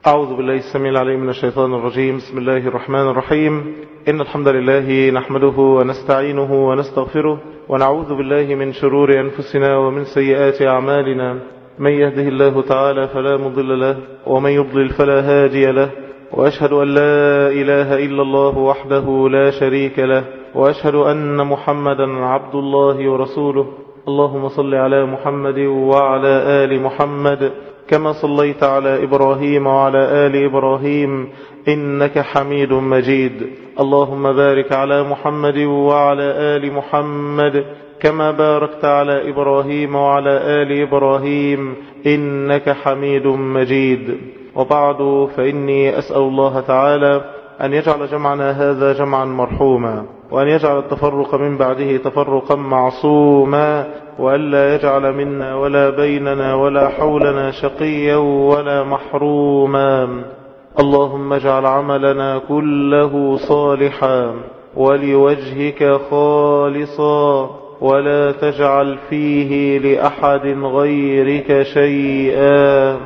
أعوذ بالله السميع العليم من الشيطان الرجيم بسم الله الرحمن الرحيم إن الحمد لله نحمده ونستعينه ونستغفره ونعوذ بالله من شرور أنفسنا ومن سيئات أعمالنا من يهده الله تعالى فلا مضل له ومن يضلل فلا هادي له وأشهد أن لا إله إلا الله وحده لا شريك له وأشهد أن محمدا عبد الله ورسوله اللهم صل على محمد وعلى آل محمد كما صليت على إبراهيم وعلى آل إبراهيم إنك حميد مجيد اللهم بارك على محمد وعلى آل محمد كما باركت على إبراهيم وعلى آل إبراهيم إنك حميد مجيد وبعد فإني أسأل الله تعالى أن يجعل جمعنا هذا جمعا مرحوما وأن يجعل التفرق من بعده تفرقا معصوما وألا يجعل منا ولا بيننا ولا حولنا شقيا ولا محروما اللهم اجعل عملنا كله صالحا ولوجهك خالصا ولا تجعل فيه لأحد غيرك شيئا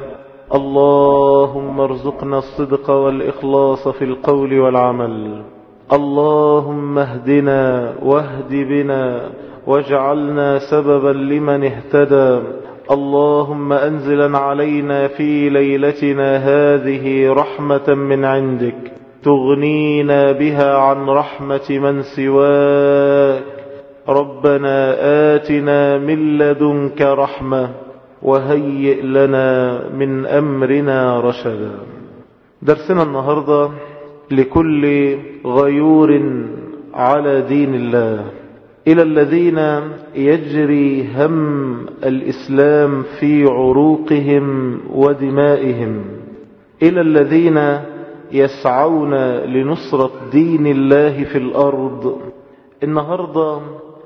اللهم ارزقنا الصدق والإخلاص في القول والعمل اللهم اهدنا واهد بنا واجعلنا سببا لمن اهتدى اللهم أنزلا علينا في ليلتنا هذه رحمة من عندك تغنينا بها عن رحمة من سواك ربنا آتنا من لدنك رحمة وهيئ لنا من أمرنا رشدا درسنا النهاردة لكل غيور على دين الله إلى الذين يجري هم الإسلام في عروقهم ودمائهم إلى الذين يسعون لنصرة دين الله في الأرض النهاردة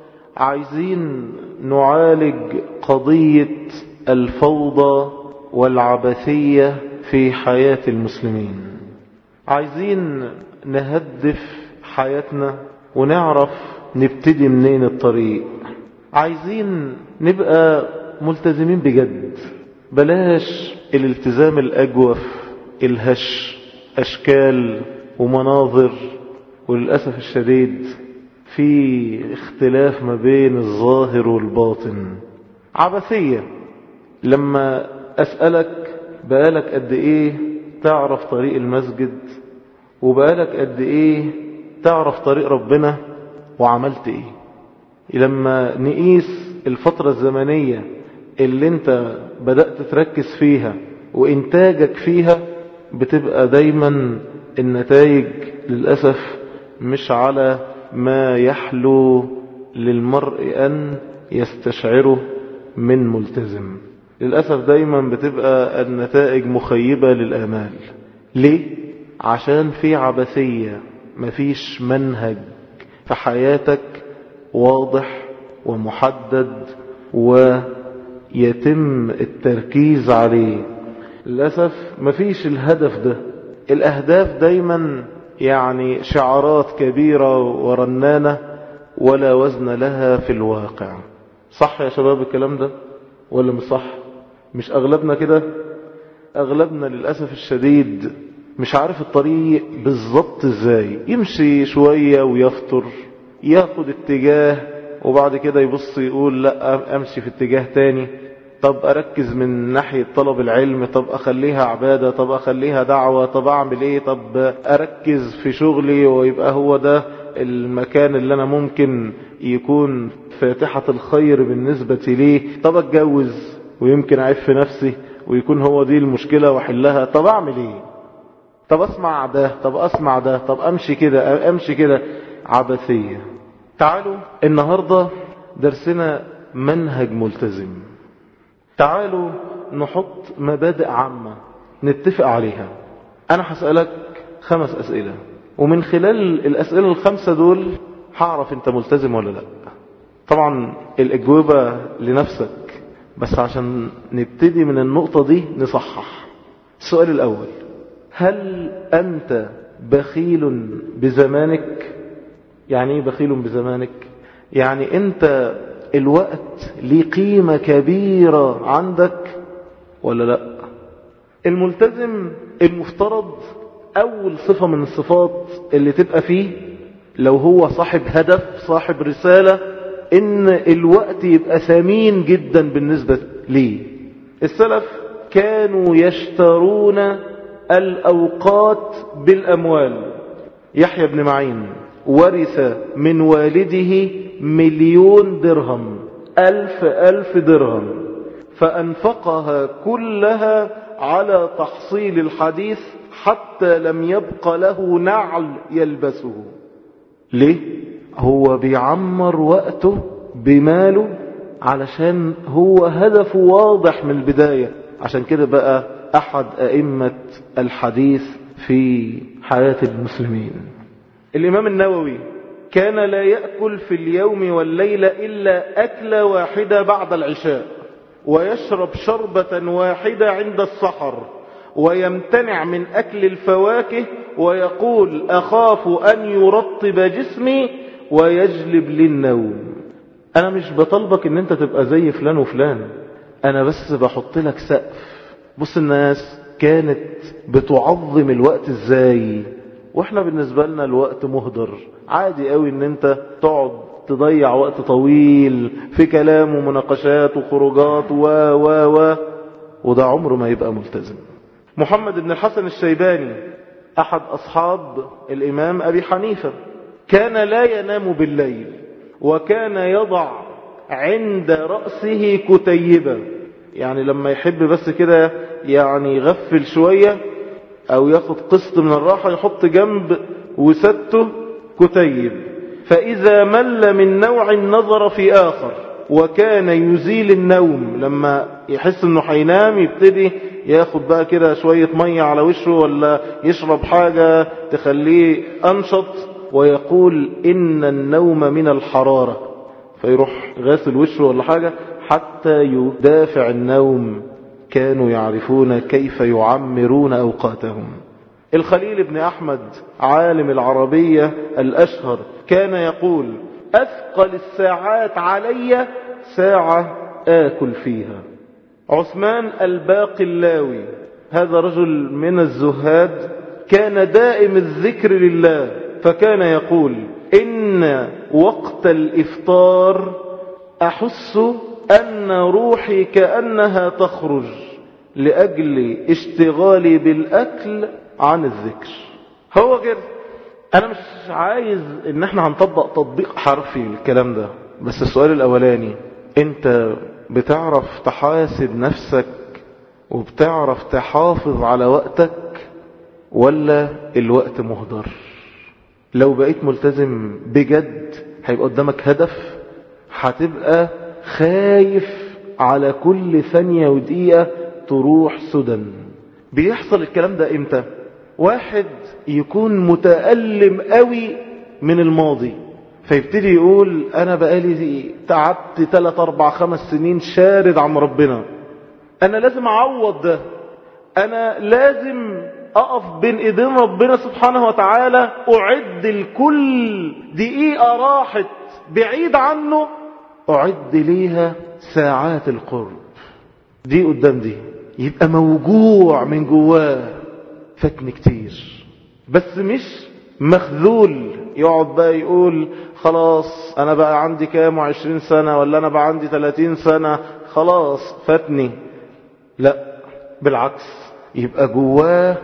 عايزين نعالج قضية الفوضى والعبثية في حياة المسلمين عايزين نهدف حياتنا ونعرف نبتدي منين الطريق عايزين نبقى ملتزمين بجد بلاش الالتزام الأجوف الهش أشكال ومناظر وللأسف الشديد في اختلاف ما بين الظاهر والباطن عبثية لما أسألك بقالك قد إيه تعرف طريق المسجد وبقالك قد إيه تعرف طريق ربنا وعملت إيه لما نقيس الفترة الزمنية اللي انت بدأت تركز فيها وإنتاجك فيها بتبقى دايما النتائج للأسف مش على ما يحلو للمرء أن يستشعره من ملتزم للأسف دايما بتبقى النتائج مخيبة للآمال ليه؟ عشان في عبثية مفيش منهج في حياتك واضح ومحدد ويتم التركيز عليه للأسف مفيش الهدف ده الأهداف دايما يعني شعارات كبيرة ورنانة ولا وزن لها في الواقع صح يا شباب الكلام ده ولا مش صح مش أغلبنا كده أغلبنا للأسف الشديد مش عارف الطريق بالظبط ازاي يمشي شوية ويفطر ياخد اتجاه وبعد كده يبص يقول لا امشي في اتجاه تاني طب اركز من ناحية طلب العلم طب اخليها عبادة طب اخليها دعوة طب اعمل ايه طب اركز في شغلي ويبقى هو ده المكان اللي انا ممكن يكون فاتحة الخير بالنسبة ليه طب اتجوز ويمكن اعيب في نفسي ويكون هو دي المشكلة واحلها طب اعمل ايه طب اسمع ده طب اسمع ده طب امشي كده امشي كده عبثية تعالوا النهاردة درسنا منهج ملتزم تعالوا نحط مبادئ عامة نتفق عليها انا هسألك خمس اسئلة ومن خلال الاسئلة الخمسة دول هعرف انت ملتزم ولا لا طبعا الاجوبة لنفسك بس عشان نبتدي من النقطة دي نصحح السؤال الاول هل أنت بخيل بزمانك يعني ايه بخيل بزمانك يعني أنت الوقت ليه قيمة كبيرة عندك ولا لا الملتزم المفترض أول صفة من الصفات اللي تبقى فيه لو هو صاحب هدف صاحب رسالة إن الوقت يبقى ثمين جدا بالنسبة ليه السلف كانوا يشترون الأوقات بالأموال يحيى بن معين ورث من والده مليون درهم ألف ألف درهم فأنفقها كلها على تحصيل الحديث حتى لم يبق له نعل يلبسه ليه؟ هو بيعمر وقته بماله علشان هو هدفه واضح من البداية عشان كده بقى أحد أئمة الحديث في حياة المسلمين الإمام النووي كان لا يأكل في اليوم والليلة إلا أكلة واحدة بعد العشاء ويشرب شربة واحدة عند السحر ويمتنع من أكل الفواكه ويقول أخاف أن يرطب جسمي ويجلب للنوم أنا مش بطلبك أن أنت تبقى زي فلان وفلان أنا بس بحط لك سقف بص الناس كانت بتعظم الوقت ازاي واحنا بالنسبة لنا الوقت مهدر عادي قوي ان انت تقعد تضيع وقت طويل في كلام ومناقشات وخروجات و و و وده عمره ما يبقى ملتزم محمد بن الحسن الشيباني احد اصحاب الامام ابي حنيفة كان لا ينام بالليل وكان يضع عند رأسه كتيبة يعني لما يحب بس كده يعني يغفل شوية او ياخد قسط من الراحة يحط جنب وسته كتيب فاذا مل من نوع نظر في اخر وكان يزيل النوم لما يحس انه هينام يبتدي ياخد بقى كده شوية مية على وشه ولا يشرب حاجة تخليه انشط ويقول ان النوم من الحرارة فيروح غاسل وشه ولا حاجة حتى يدافع النوم كانوا يعرفون كيف يعمرون أوقاتهم الخليل بن أحمد عالم العربية الأشهر كان يقول أثقل الساعات علي ساعة آكل فيها عثمان الباقي اللاوي هذا رجل من الزهاد كان دائم الذكر لله فكان يقول إن وقت الإفطار أحس أن روحي كأنها تخرج لأجل اشتغالي بالأكل عن الذكر هو كده أنا مش عايز إن احنا هنطبق تطبيق حرفي الكلام ده بس السؤال الأولاني أنت بتعرف تحاسب نفسك وبتعرف تحافظ على وقتك ولا الوقت مهدر لو بقيت ملتزم بجد هيبقى قدامك هدف هتبقى خايف على كل ثانية ودقيقة تروح سدى بيحصل الكلام ده امتى واحد يكون متألم قوي من الماضي فيبتدي يقول انا بقالي تعبت 3 4 5 سنين شارد عن ربنا انا لازم اعوض ده انا لازم اقف بين ايدين ربنا سبحانه وتعالى اعد لكل دقيقة راحت بعيد عنه أعد ليها ساعات القرب دي قدام دي يبقى موجوع من جواه فتن كتير بس مش مخذول يقعد بقى يقول خلاص انا بقى عندي كام وعشرين سنة ولا انا بقى عندي ثلاثين سنة خلاص فاتني لا بالعكس يبقى جواه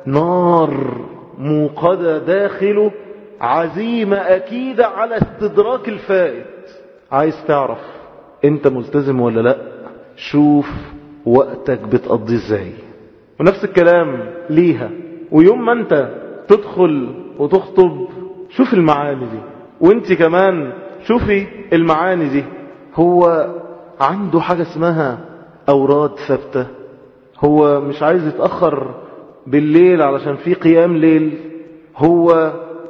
نار موقدة داخله عزيمة أكيدة على استدراك الفائت عايز تعرف انت ملتزم ولا لا شوف وقتك بتقضيه ازاي ونفس الكلام ليها ويوم ما انت تدخل وتخطب شوف المعاني دي وانت كمان شوفي المعاني دي هو عنده حاجة اسمها أوراد ثابتة هو مش عايز يتأخر بالليل علشان في قيام ليل هو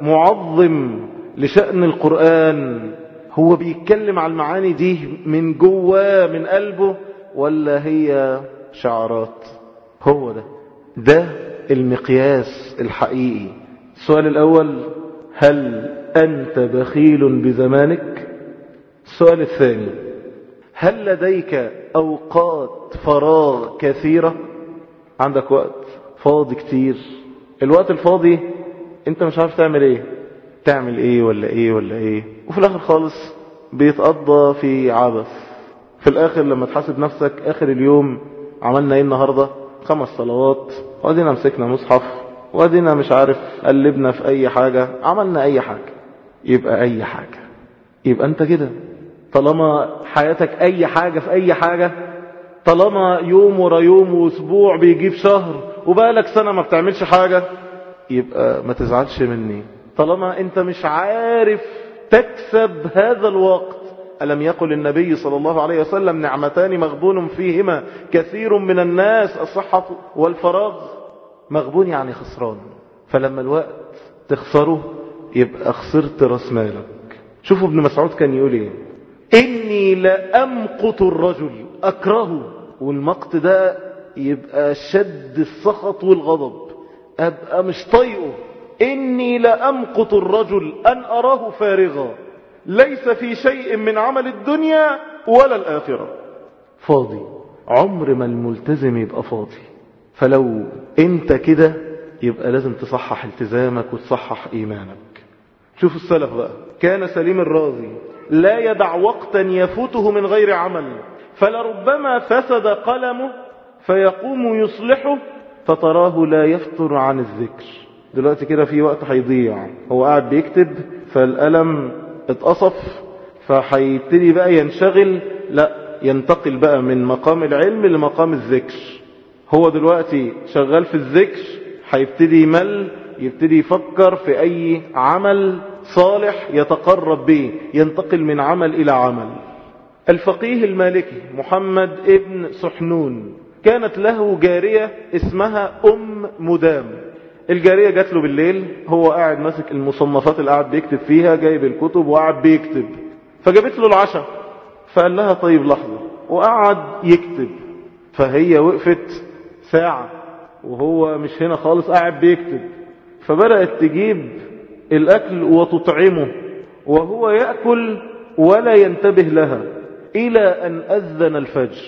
معظم لشأن القرآن هو بيتكلم على المعاني دي من جواه من قلبه ولا هي شعارات هو ده ده المقياس الحقيقي السؤال الأول هل أنت بخيل بزمانك السؤال الثاني هل لديك أوقات فراغ كثيرة عندك وقت فاضي كتير الوقت الفاضي انت مش عارف تعمل ايه تعمل ايه ولا ايه ولا ايه وفي الاخر خالص بيتقضى في عبث في الاخر لما تحاسب نفسك اخر اليوم عملنا ايه النهاردة خمس صلوات وادينا مسكنا مصحف وادينا مش عارف قلبنا في اي حاجة عملنا اي حاجة يبقى اي حاجة يبقى انت كده طالما حياتك اي حاجة في اي حاجة طالما يوم ورا يوم واسبوع بيجيب شهر وبقالك سنة ما بتعملش حاجة يبقى ما تزعلش مني طالما انت مش عارف تكسب هذا الوقت ألم يقل النبي صلى الله عليه وسلم نعمتان مغبون فيهما كثير من الناس الصحة والفراغ مغبون يعني خسران فلما الوقت تخسره يبقى خسرت راس مالك شوفوا ابن مسعود كان يقول ايه اني لامقت الرجل اكرهه والمقت ده يبقى شد السخط والغضب ابقى مش طايقه اني لامقت الرجل ان اراه فارغا ليس في شيء من عمل الدنيا ولا الاخره فاضي عمر ما الملتزم يبقى فاضي فلو انت كده يبقى لازم تصحح التزامك وتصحح ايمانك شوف السلف بقى كان سليم الرازي لا يدع وقتا يفوته من غير عمل فلربما فسد قلمه فيقوم يصلحه فتراه لا يفتر عن الذكر دلوقتي كده في وقت هيضيع هو قاعد بيكتب فالقلم اتقصف فهيبتدي بقى ينشغل لا ينتقل بقى من مقام العلم لمقام الذكر هو دلوقتي شغال في الذكر هيبتدي يمل يبتدي يفكر في أي عمل صالح يتقرب به ينتقل من عمل إلى عمل الفقيه المالكي محمد ابن سحنون كانت له جارية اسمها أم مدام الجارية جات له بالليل هو قاعد ماسك المصنفات اللي قاعد بيكتب فيها جايب الكتب وقاعد بيكتب فجابت له العشاء فقال لها طيب لحظة وقعد يكتب فهي وقفت ساعة وهو مش هنا خالص قاعد بيكتب فبدأت تجيب الأكل وتطعمه وهو يأكل ولا ينتبه لها إلى أن أذن الفجر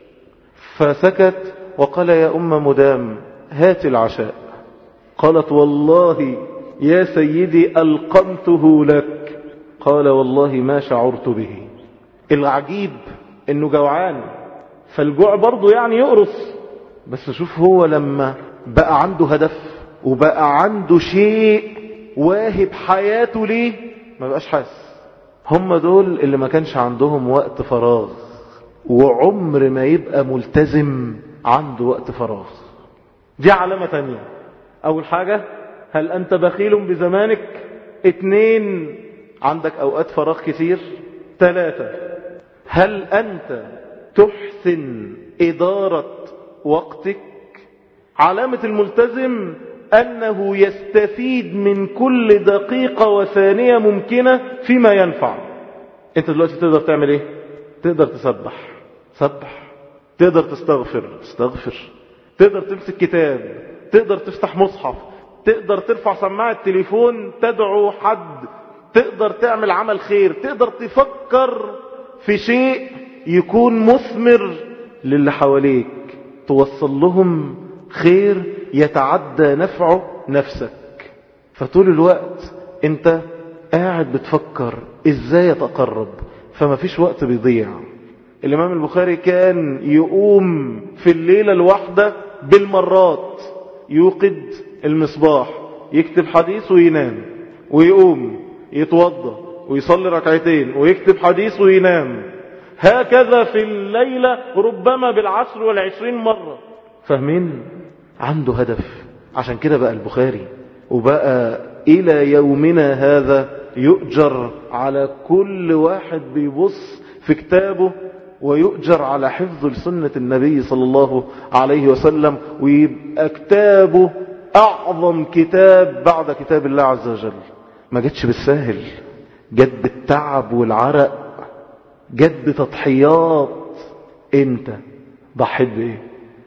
فسكت وقال يا أم مدام هات العشاء قالت والله يا سيدي ألقمته لك قال والله ما شعرت به العجيب انه جوعان فالجوع برضه يعني يقرص بس شوف هو لما بقى عنده هدف وبقى عنده شيء واهب حياته ليه ما بقاش حاسس هم دول اللي ما كانش عندهم وقت فراغ وعمر ما يبقى ملتزم عنده وقت فراغ دي علامة تانية اول حاجة هل انت بخيل بزمانك اتنين عندك اوقات فراغ كتير ثلاثة هل انت تحسن ادارة وقتك علامة الملتزم أنه يستفيد من كل دقيقة وثانية ممكنة فيما ينفع أنت دلوقتي تقدر تعمل إيه تقدر تسبح سبح تقدر تستغفر تستغفر تقدر تمسك كتاب تقدر تفتح مصحف تقدر ترفع سماعة تليفون تدعو حد تقدر تعمل عمل خير تقدر تفكر في شيء يكون مثمر للي حواليك توصل لهم خير يتعدى نفعه نفسك فطول الوقت انت قاعد بتفكر ازاي يتقرب فما فيش وقت بيضيع الامام البخاري كان يقوم في الليلة الواحدة بالمرات يوقد المصباح يكتب حديث وينام ويقوم يتوضى ويصلي ركعتين ويكتب حديث وينام هكذا في الليلة ربما بالعشر والعشرين مرة فاهمين عنده هدف عشان كده بقى البخاري وبقى إلى يومنا هذا يؤجر على كل واحد بيبص في كتابه ويؤجر على حفظ لسنة النبي صلى الله عليه وسلم ويبقى كتابه أعظم كتاب بعد كتاب الله عز وجل ما جتش بالساهل جت بالتعب والعرق جت بتضحيات انت ضحيت بايه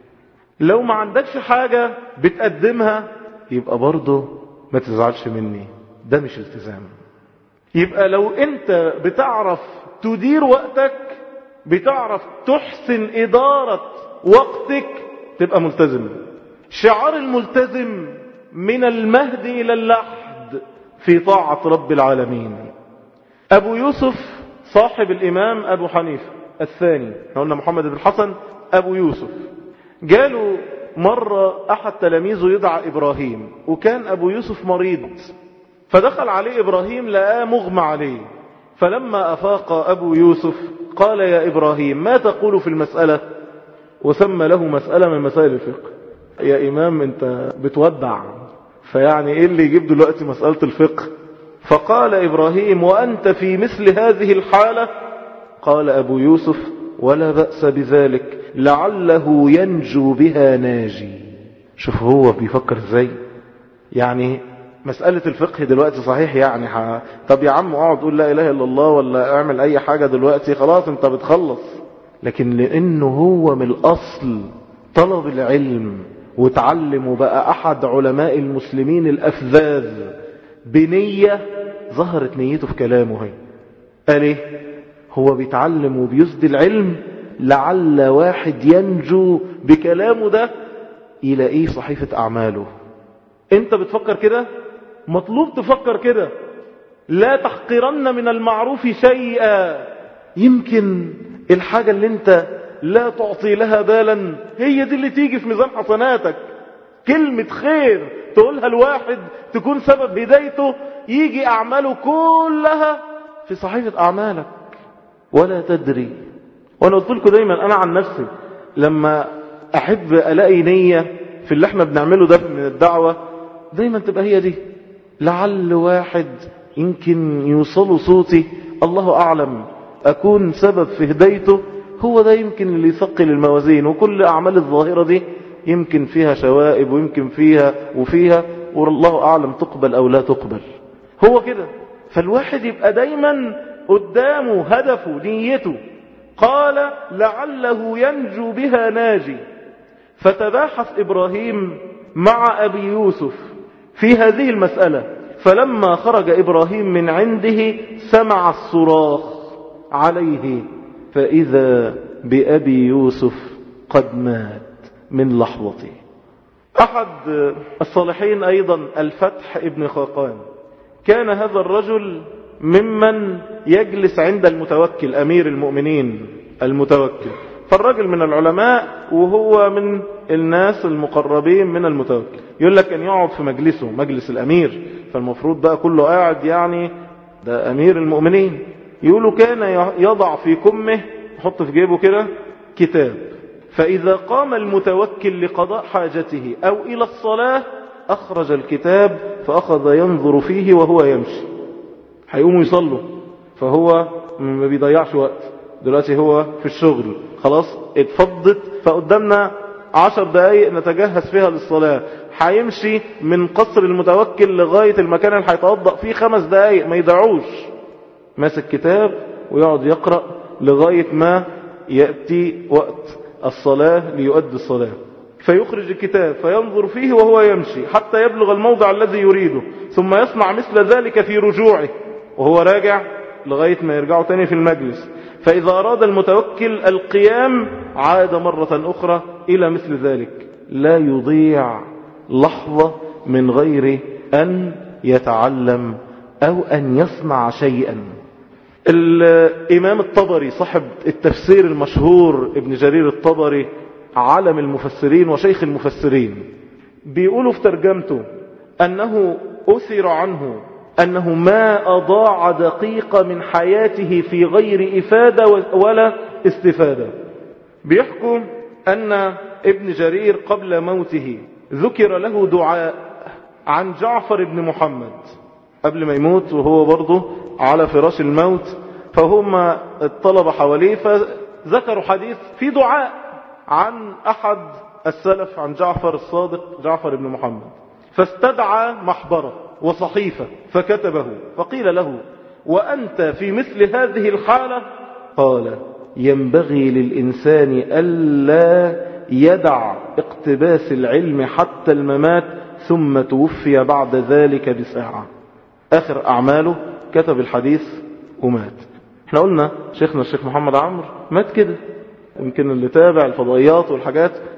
لو ما عندكش حاجة بتقدمها يبقى برضه ما تزعلش مني ده مش التزام يبقى لو انت بتعرف تدير وقتك بتعرف تحسن إدارة وقتك تبقى ملتزم شعار الملتزم من المهد إلى اللحد في طاعة رب العالمين أبو يوسف صاحب الإمام أبو حنيفة الثاني قلنا محمد بن حسن أبو يوسف جاله مرة أحد تلاميذه يدعى إبراهيم وكان أبو يوسف مريض فدخل عليه إبراهيم لقاه مغمى عليه فلما أفاق أبو يوسف قال يا إبراهيم ما تقول في المسألة وسمى له مسألة من مسائل الفقه يا إمام أنت بتودع فيعني إيه اللي يجيب دلوقتي مسألة الفقه فقال إبراهيم وأنت في مثل هذه الحالة قال أبو يوسف ولا بأس بذلك لعله ينجو بها ناجي شوف هو بيفكر ازاي يعني مسألة الفقه دلوقتي صحيح يعني ح... طب يا عم اقعد قول لا اله الا الله ولا اعمل اي حاجة دلوقتي خلاص انت بتخلص لكن لانه هو من الاصل طلب العلم وتعلم وبقى احد علماء المسلمين الافذاذ بنية ظهرت نيته في كلامه هي قال ايه هو بيتعلم وبيسدي العلم لعل واحد ينجو بكلامه ده يلاقيه صحيفة أعماله انت بتفكر كده مطلوب تفكر كده لا تحقرن من المعروف شيئا يمكن الحاجة اللي انت لا تعطي لها بالا هي دي اللي تيجي في ميزان حسناتك كلمة خير تقولها الواحد تكون سبب هدايته يجي أعماله كلها في صحيفة أعمالك ولا تدري وانا قلت لكم دايما انا عن نفسي لما احب الاقي نية في اللي احنا بنعمله ده من الدعوة دايما تبقى هي دي لعل واحد يمكن يوصل صوتي الله اعلم اكون سبب في هدايته هو ده يمكن اللي يثقل الموازين وكل اعمال الظاهرة دي يمكن فيها شوائب ويمكن فيها وفيها والله اعلم تقبل او لا تقبل هو كده فالواحد يبقى دايما قدامه هدفه نيته قال لعله ينجو بها ناجي فتباحث إبراهيم مع أبي يوسف في هذه المسألة فلما خرج إبراهيم من عنده سمع الصراخ عليه فإذا بأبي يوسف قد مات من لحظته أحد الصالحين أيضا الفتح ابن خاقان كان هذا الرجل ممن يجلس عند المتوكل أمير المؤمنين المتوكل فالرجل من العلماء وهو من الناس المقربين من المتوكل يقول لك أن يقعد في مجلسه مجلس الأمير فالمفروض بقى كله قاعد يعني ده أمير المؤمنين يقولوا كان يضع في كمه يحط في جيبه كده كتاب فإذا قام المتوكل لقضاء حاجته أو إلى الصلاة أخرج الكتاب فأخذ ينظر فيه وهو يمشي هيقوموا يصلوا فهو ما بيضيعش وقت دلوقتي هو في الشغل خلاص اتفضت فقدامنا عشر دقايق نتجهز فيها للصلاة هيمشي من قصر المتوكل لغاية المكان اللي هيتوضأ فيه خمس دقايق ما يدعوش ماسك كتاب ويقعد يقرأ لغاية ما يأتي وقت الصلاة ليؤدي الصلاة فيخرج الكتاب فينظر فيه وهو يمشي حتى يبلغ الموضع الذي يريده ثم يصنع مثل ذلك في رجوعه وهو راجع لغاية ما يرجعوا تاني في المجلس فإذا أراد المتوكل القيام عاد مرة أخرى إلى مثل ذلك لا يضيع لحظة من غير أن يتعلم أو أن يصنع شيئا الإمام الطبري صاحب التفسير المشهور ابن جرير الطبري عالم المفسرين وشيخ المفسرين بيقولوا في ترجمته أنه أثر عنه أنه ما أضاع دقيقة من حياته في غير إفادة ولا استفادة بيحكوا أن ابن جرير قبل موته ذكر له دعاء عن جعفر بن محمد قبل ما يموت وهو برضه على فراش الموت فهم الطلبة حواليه فذكروا حديث في دعاء عن أحد السلف عن جعفر الصادق جعفر بن محمد فاستدعى محبرة وصحيفة فكتبه فقيل له وأنت في مثل هذه الحالة قال ينبغي للإنسان ألا يدع اقتباس العلم حتى الممات ثم توفي بعد ذلك بساعة آخر أعماله كتب الحديث ومات احنا قلنا شيخنا الشيخ محمد عمرو مات كده يمكن اللي تابع الفضائيات والحاجات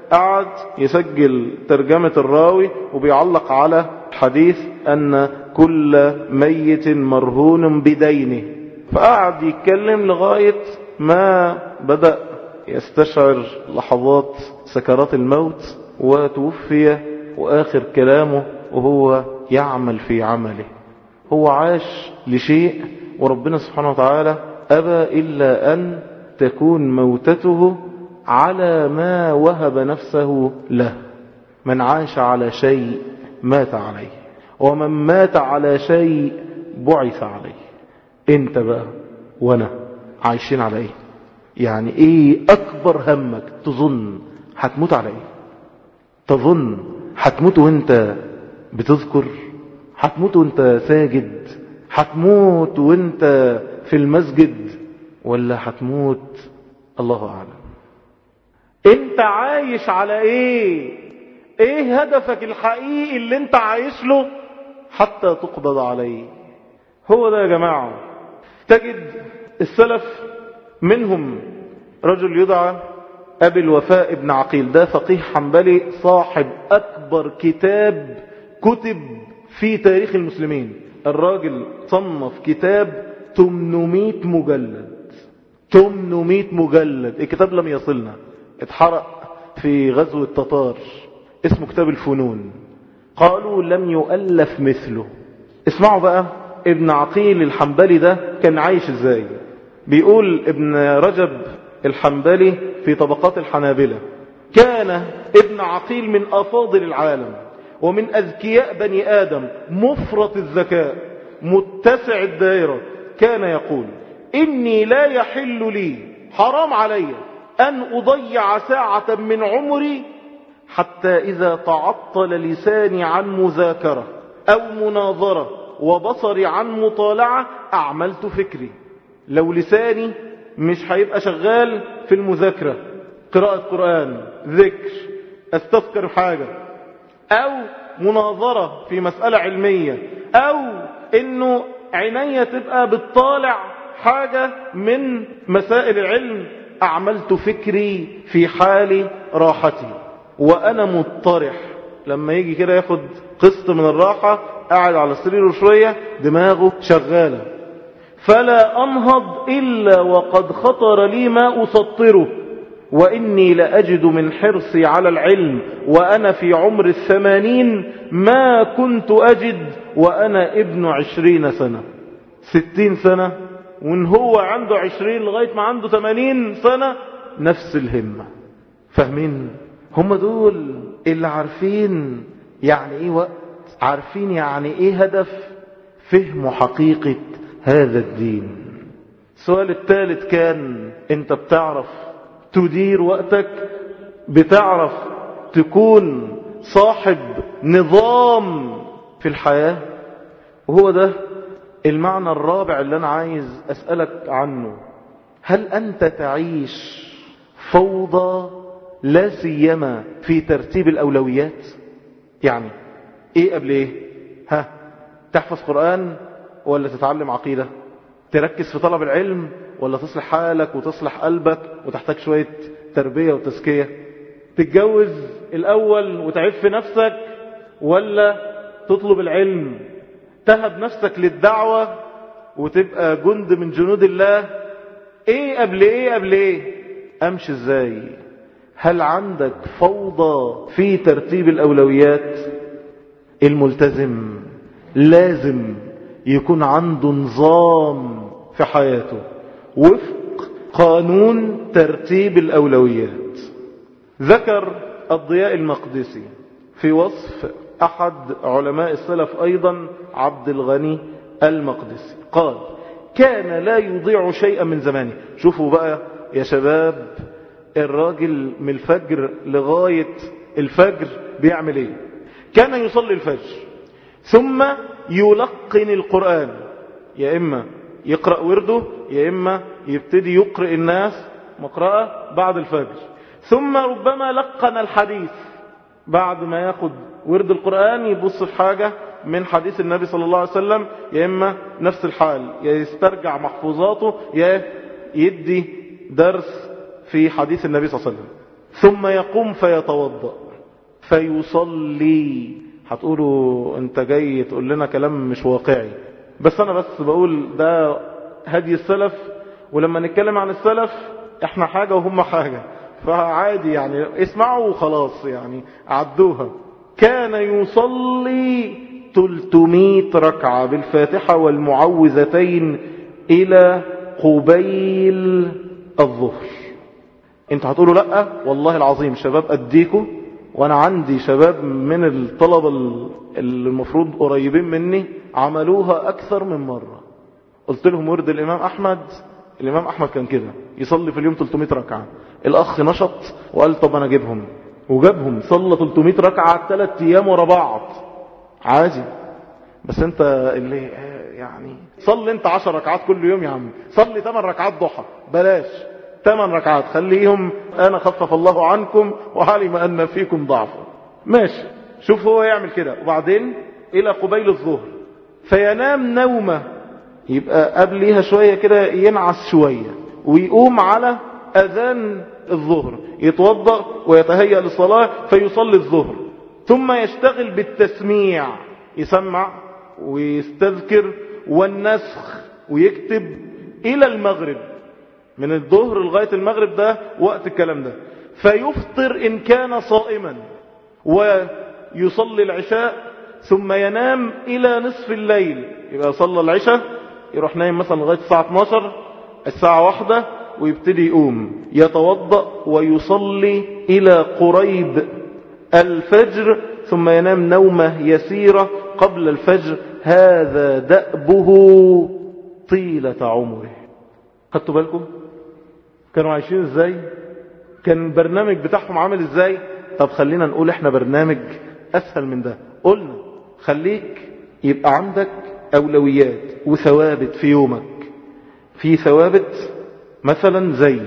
قعد يسجل ترجمة الراوي وبيعلق على حديث أن كل ميت مرهون بدينه فقعد يتكلم لغاية ما بدأ يستشعر لحظات سكرات الموت وتوفي وآخر كلامه وهو يعمل في عمله هو عاش لشيء وربنا سبحانه وتعالى أبى إلا أن تكون موتته على ما وهب نفسه له من عاش على شيء مات عليه ومن مات على شيء بعث عليه انت بقى وانا عايشين على ايه يعني ايه اكبر همك تظن هتموت على ايه تظن هتموت وانت بتذكر هتموت وانت ساجد هتموت وانت في المسجد ولا هتموت الله اعلم انت عايش على ايه ايه هدفك الحقيقي اللي انت عايش له حتى تقبض عليه هو ده يا جماعة تجد السلف منهم رجل يدعى أبي الوفاء ابن عقيل ده فقيه حنبلي صاحب أكبر كتاب كتب في تاريخ المسلمين الراجل صنف كتاب 800 مجلد 800 مجلد الكتاب لم يصلنا اتحرق في غزو التتار اسمه كتاب الفنون قالوا لم يؤلف مثله اسمعوا بقى ابن عقيل الحنبلي ده كان عايش ازاي بيقول ابن رجب الحنبلي في طبقات الحنابلة كان ابن عقيل من أفاضل العالم ومن أذكياء بني آدم مفرط الذكاء متسع الدائرة كان يقول إني لا يحل لي حرام علي أن أضيع ساعة من عمري حتى إذا تعطل لساني عن مذاكرة أو مناظرة وبصري عن مطالعة أعملت فكري لو لساني مش هيبقى شغال في المذاكرة قراءة قرآن ذكر استذكر حاجة أو مناظرة في مسألة علمية أو إنه عينيا تبقى بتطالع حاجة من مسائل العلم أعملت فكري في حال راحتي وأنا مضطرح لما يجي كده ياخد قسط من الراحة قاعد على السرير شوية دماغه شغالة فلا أنهض إلا وقد خطر لي ما أسطره وإني لأجد من حرصي على العلم وأنا في عمر الثمانين ما كنت أجد وأنا ابن عشرين سنة ستين سنة وإن هو عنده عشرين لغاية ما عنده ثمانين سنة نفس الهمة فاهمين هم دول اللي عارفين يعني ايه وقت عارفين يعني ايه هدف فهم حقيقة هذا الدين السؤال الثالث كان انت بتعرف تدير وقتك بتعرف تكون صاحب نظام في الحياة وهو ده المعنى الرابع اللي انا عايز اسألك عنه هل انت تعيش فوضى لا سيما في ترتيب الاولويات يعني ايه قبل ايه ها تحفظ قرآن ولا تتعلم عقيدة تركز في طلب العلم ولا تصلح حالك وتصلح قلبك وتحتاج شوية تربية وتزكية تتجوز الأول وتعف نفسك ولا تطلب العلم تهب نفسك للدعوة وتبقى جند من جنود الله ايه قبل ايه قبل ايه امشي ازاي هل عندك فوضى في ترتيب الاولويات الملتزم لازم يكون عنده نظام في حياته وفق قانون ترتيب الأولويات ذكر الضياء المقدسي في وصف أحد علماء السلف أيضا عبد الغني المقدسي قال كان لا يضيع شيئا من زمانه شوفوا بقى يا شباب الراجل من الفجر لغاية الفجر بيعمل ايه كان يصلي الفجر ثم يلقن القرآن يا إما يقرأ ورده يا إما يبتدي يقرأ الناس مقرأة بعد الفجر ثم ربما لقن الحديث بعد ما ياخد ورد القرآن يبص في حاجة من حديث النبي صلى الله عليه وسلم يا إما نفس الحال يا يسترجع محفوظاته يا يدي درس في حديث النبي صلى الله عليه وسلم ثم يقوم فيتوضأ فيصلي هتقولوا انت جاي تقول لنا كلام مش واقعي بس انا بس بقول ده هدي السلف ولما نتكلم عن السلف احنا حاجة وهم حاجة فعادي يعني اسمعوا وخلاص يعني عدوها كان يصلي 300 ركعة بالفاتحة والمعوذتين إلى قبيل الظهر انتوا هتقولوا لا والله العظيم شباب أديكوا وانا عندي شباب من الطلبة اللي المفروض قريبين مني عملوها اكثر من مرة قلت لهم ورد الامام احمد الامام احمد كان كده يصلي في اليوم 300 ركعة الاخ نشط وقال طب انا اجيبهم وجابهم صلى 300 ركعة ثلاث ايام ورا بعض عادي بس انت اللي يعني صلي انت 10 ركعات كل يوم يا عم صلي 8 ركعات ضحى بلاش 8 ركعات خليهم انا خفف الله عنكم وعلم ان فيكم ضعفا ماشي شوف هو يعمل كده وبعدين الى قبيل الظهر فينام نومه يبقى قبليها شوية كده ينعس شوية ويقوم على اذان الظهر يتوضأ ويتهيأ للصلاة فيصلي الظهر ثم يشتغل بالتسميع يسمع ويستذكر والنسخ ويكتب الى المغرب من الظهر لغاية المغرب ده وقت الكلام ده فيفطر إن كان صائما ويصلي العشاء ثم ينام إلى نصف الليل يبقى صلى العشاء يروح نايم مثلا لغاية الساعة 12 الساعة واحدة ويبتدي يقوم يتوضأ ويصلي إلى قريب الفجر ثم ينام نومة يسيرة قبل الفجر هذا دأبه طيلة عمره خدتوا بالكم كانوا عايشين ازاي كان البرنامج بتاعهم عامل ازاي طب خلينا نقول احنا برنامج اسهل من ده قلنا خليك يبقى عندك اولويات وثوابت في يومك في ثوابت مثلا زي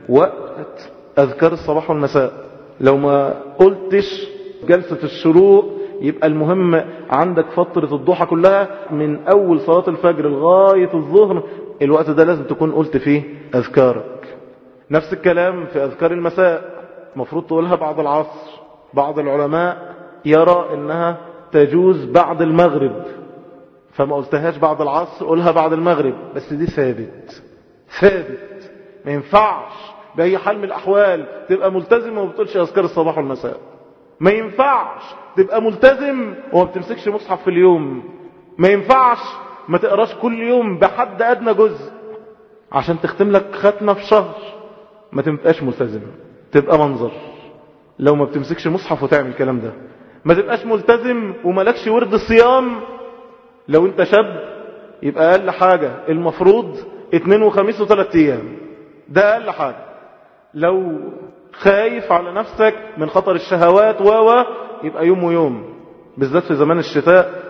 وقت اذكار الصباح والمساء لو ما قلتش جلسة الشروق يبقى المهم عندك فترة الضحى كلها من اول صلاة الفجر لغاية الظهر الوقت ده لازم تكون قلت فيه اذكارك نفس الكلام في أذكار المساء مفروض تقولها بعد العصر بعض العلماء يرى أنها تجوز بعد المغرب فما قلتهاش بعد العصر قولها بعد المغرب بس دي ثابت ثابت ما ينفعش بأي حال من الأحوال تبقى ملتزم وما بتقولش أذكار الصباح والمساء ما ينفعش تبقى ملتزم وما بتمسكش مصحف في اليوم ما ينفعش ما تقراش كل يوم بحد أدنى جزء عشان تختم لك ختمة في شهر ما تبقاش ملتزم تبقى منظر لو ما بتمسكش مصحف وتعمل الكلام ده ما تبقاش ملتزم وملكش ورد الصيام لو انت شاب يبقى اقل حاجة المفروض اتنين وخميس وثلاث ايام ده اقل حاجة لو خايف على نفسك من خطر الشهوات و يبقى يوم ويوم بالذات في زمان الشتاء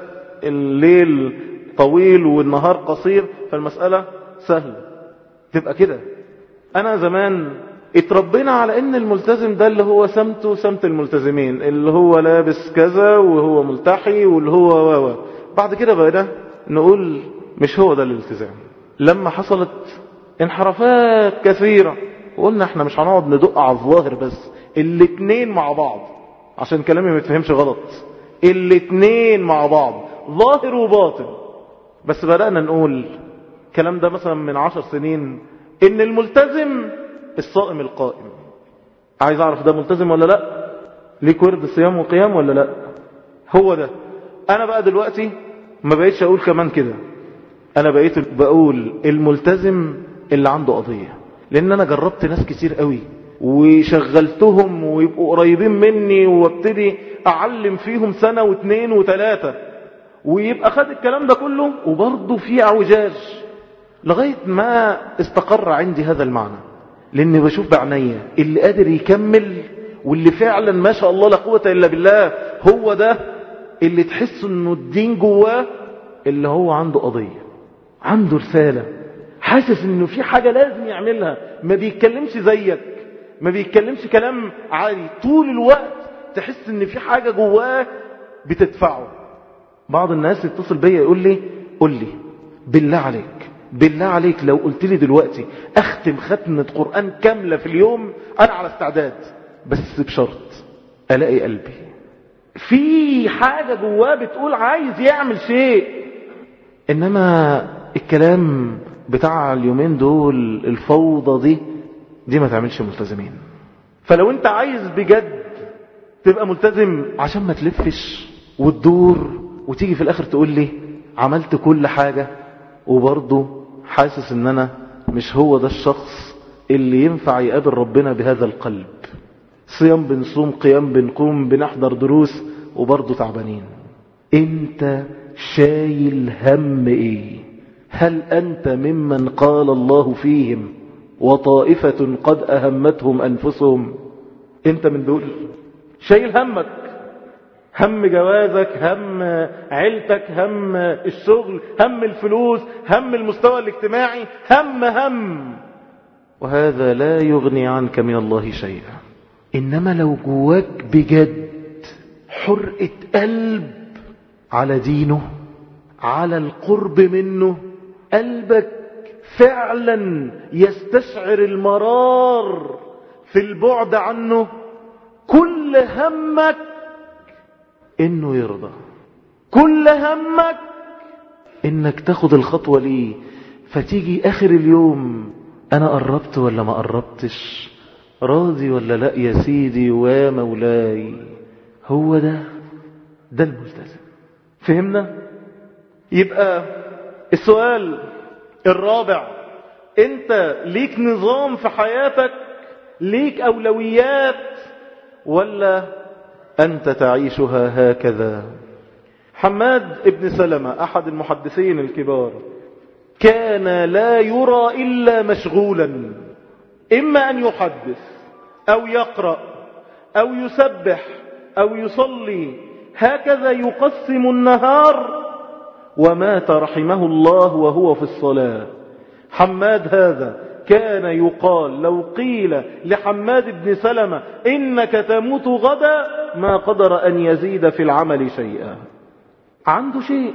الليل طويل والنهار قصير فالمسألة سهلة تبقى كده انا زمان اتربينا على ان الملتزم ده اللي هو سمته سمت الملتزمين اللي هو لابس كذا وهو ملتحي واللي هو واوا بعد كده بقينا نقول مش هو ده الالتزام لما حصلت انحرافات كثيرة وقلنا احنا مش هنقعد ندق على الظاهر بس الاتنين مع بعض عشان كلامي ما يتفهمش غلط الاتنين مع بعض ظاهر وباطن بس بدأنا نقول الكلام ده مثلا من عشر سنين ان الملتزم الصائم القائم عايز اعرف ده ملتزم ولا لا ليك ورد صيام وقيام ولا لا هو ده انا بقى دلوقتي ما بقيتش اقول كمان كده انا بقيت بقول الملتزم اللي عنده قضية لان انا جربت ناس كتير قوي وشغلتهم ويبقوا قريبين مني وابتدي اعلم فيهم سنة واثنين وثلاثة ويبقى خد الكلام ده كله وبرضه في اعوجاج لغاية ما استقر عندي هذا المعنى لاني بشوف بعناية اللي قادر يكمل واللي فعلا ما شاء الله لا قوة الا بالله هو ده اللي تحس انه الدين جواه اللي هو عنده قضية عنده رسالة حاسس انه في حاجة لازم يعملها ما بيتكلمش زيك ما بيتكلمش كلام عادي طول الوقت تحس ان في حاجة جواه بتدفعه بعض الناس يتصل بيا يقول لي قول لي بالله عليك بالله عليك لو قلت لي دلوقتي اختم ختمة قرآن كاملة في اليوم انا على استعداد بس بشرط الاقي قلبي في حاجة جواه بتقول عايز يعمل شيء انما الكلام بتاع اليومين دول الفوضى دي دي ما تعملش ملتزمين فلو انت عايز بجد تبقى ملتزم عشان ما تلفش وتدور وتيجي في الاخر تقول لي عملت كل حاجة وبرضه حاسس ان انا مش هو ده الشخص اللي ينفع يقابل ربنا بهذا القلب صيام بنصوم قيام بنقوم بنحضر دروس وبرضه تعبانين انت شايل هم ايه هل انت ممن قال الله فيهم وطائفة قد اهمتهم انفسهم انت من دول شايل همك هم جوازك هم عيلتك هم الشغل هم الفلوس هم المستوى الاجتماعي هم هم وهذا لا يغني عنك من الله شيئا إنما لو جواك بجد حرقة قلب على دينه على القرب منه قلبك فعلا يستشعر المرار في البعد عنه كل همك انه يرضى كل همك انك تاخد الخطوة ليه فتيجي اخر اليوم انا قربت ولا ما قربتش راضي ولا لا يا سيدي ومولاي هو ده ده الملتزم فهمنا يبقى السؤال الرابع انت ليك نظام في حياتك ليك اولويات ولا انت تعيشها هكذا حماد ابن سلمة احد المحدثين الكبار كان لا يرى الا مشغولا اما ان يحدث او يقرأ او يسبح او يصلي هكذا يقسم النهار ومات رحمه الله وهو في الصلاة حماد هذا كان يقال لو قيل لحماد بن سلمة إنك تموت غدا ما قدر أن يزيد في العمل شيئا عنده شيء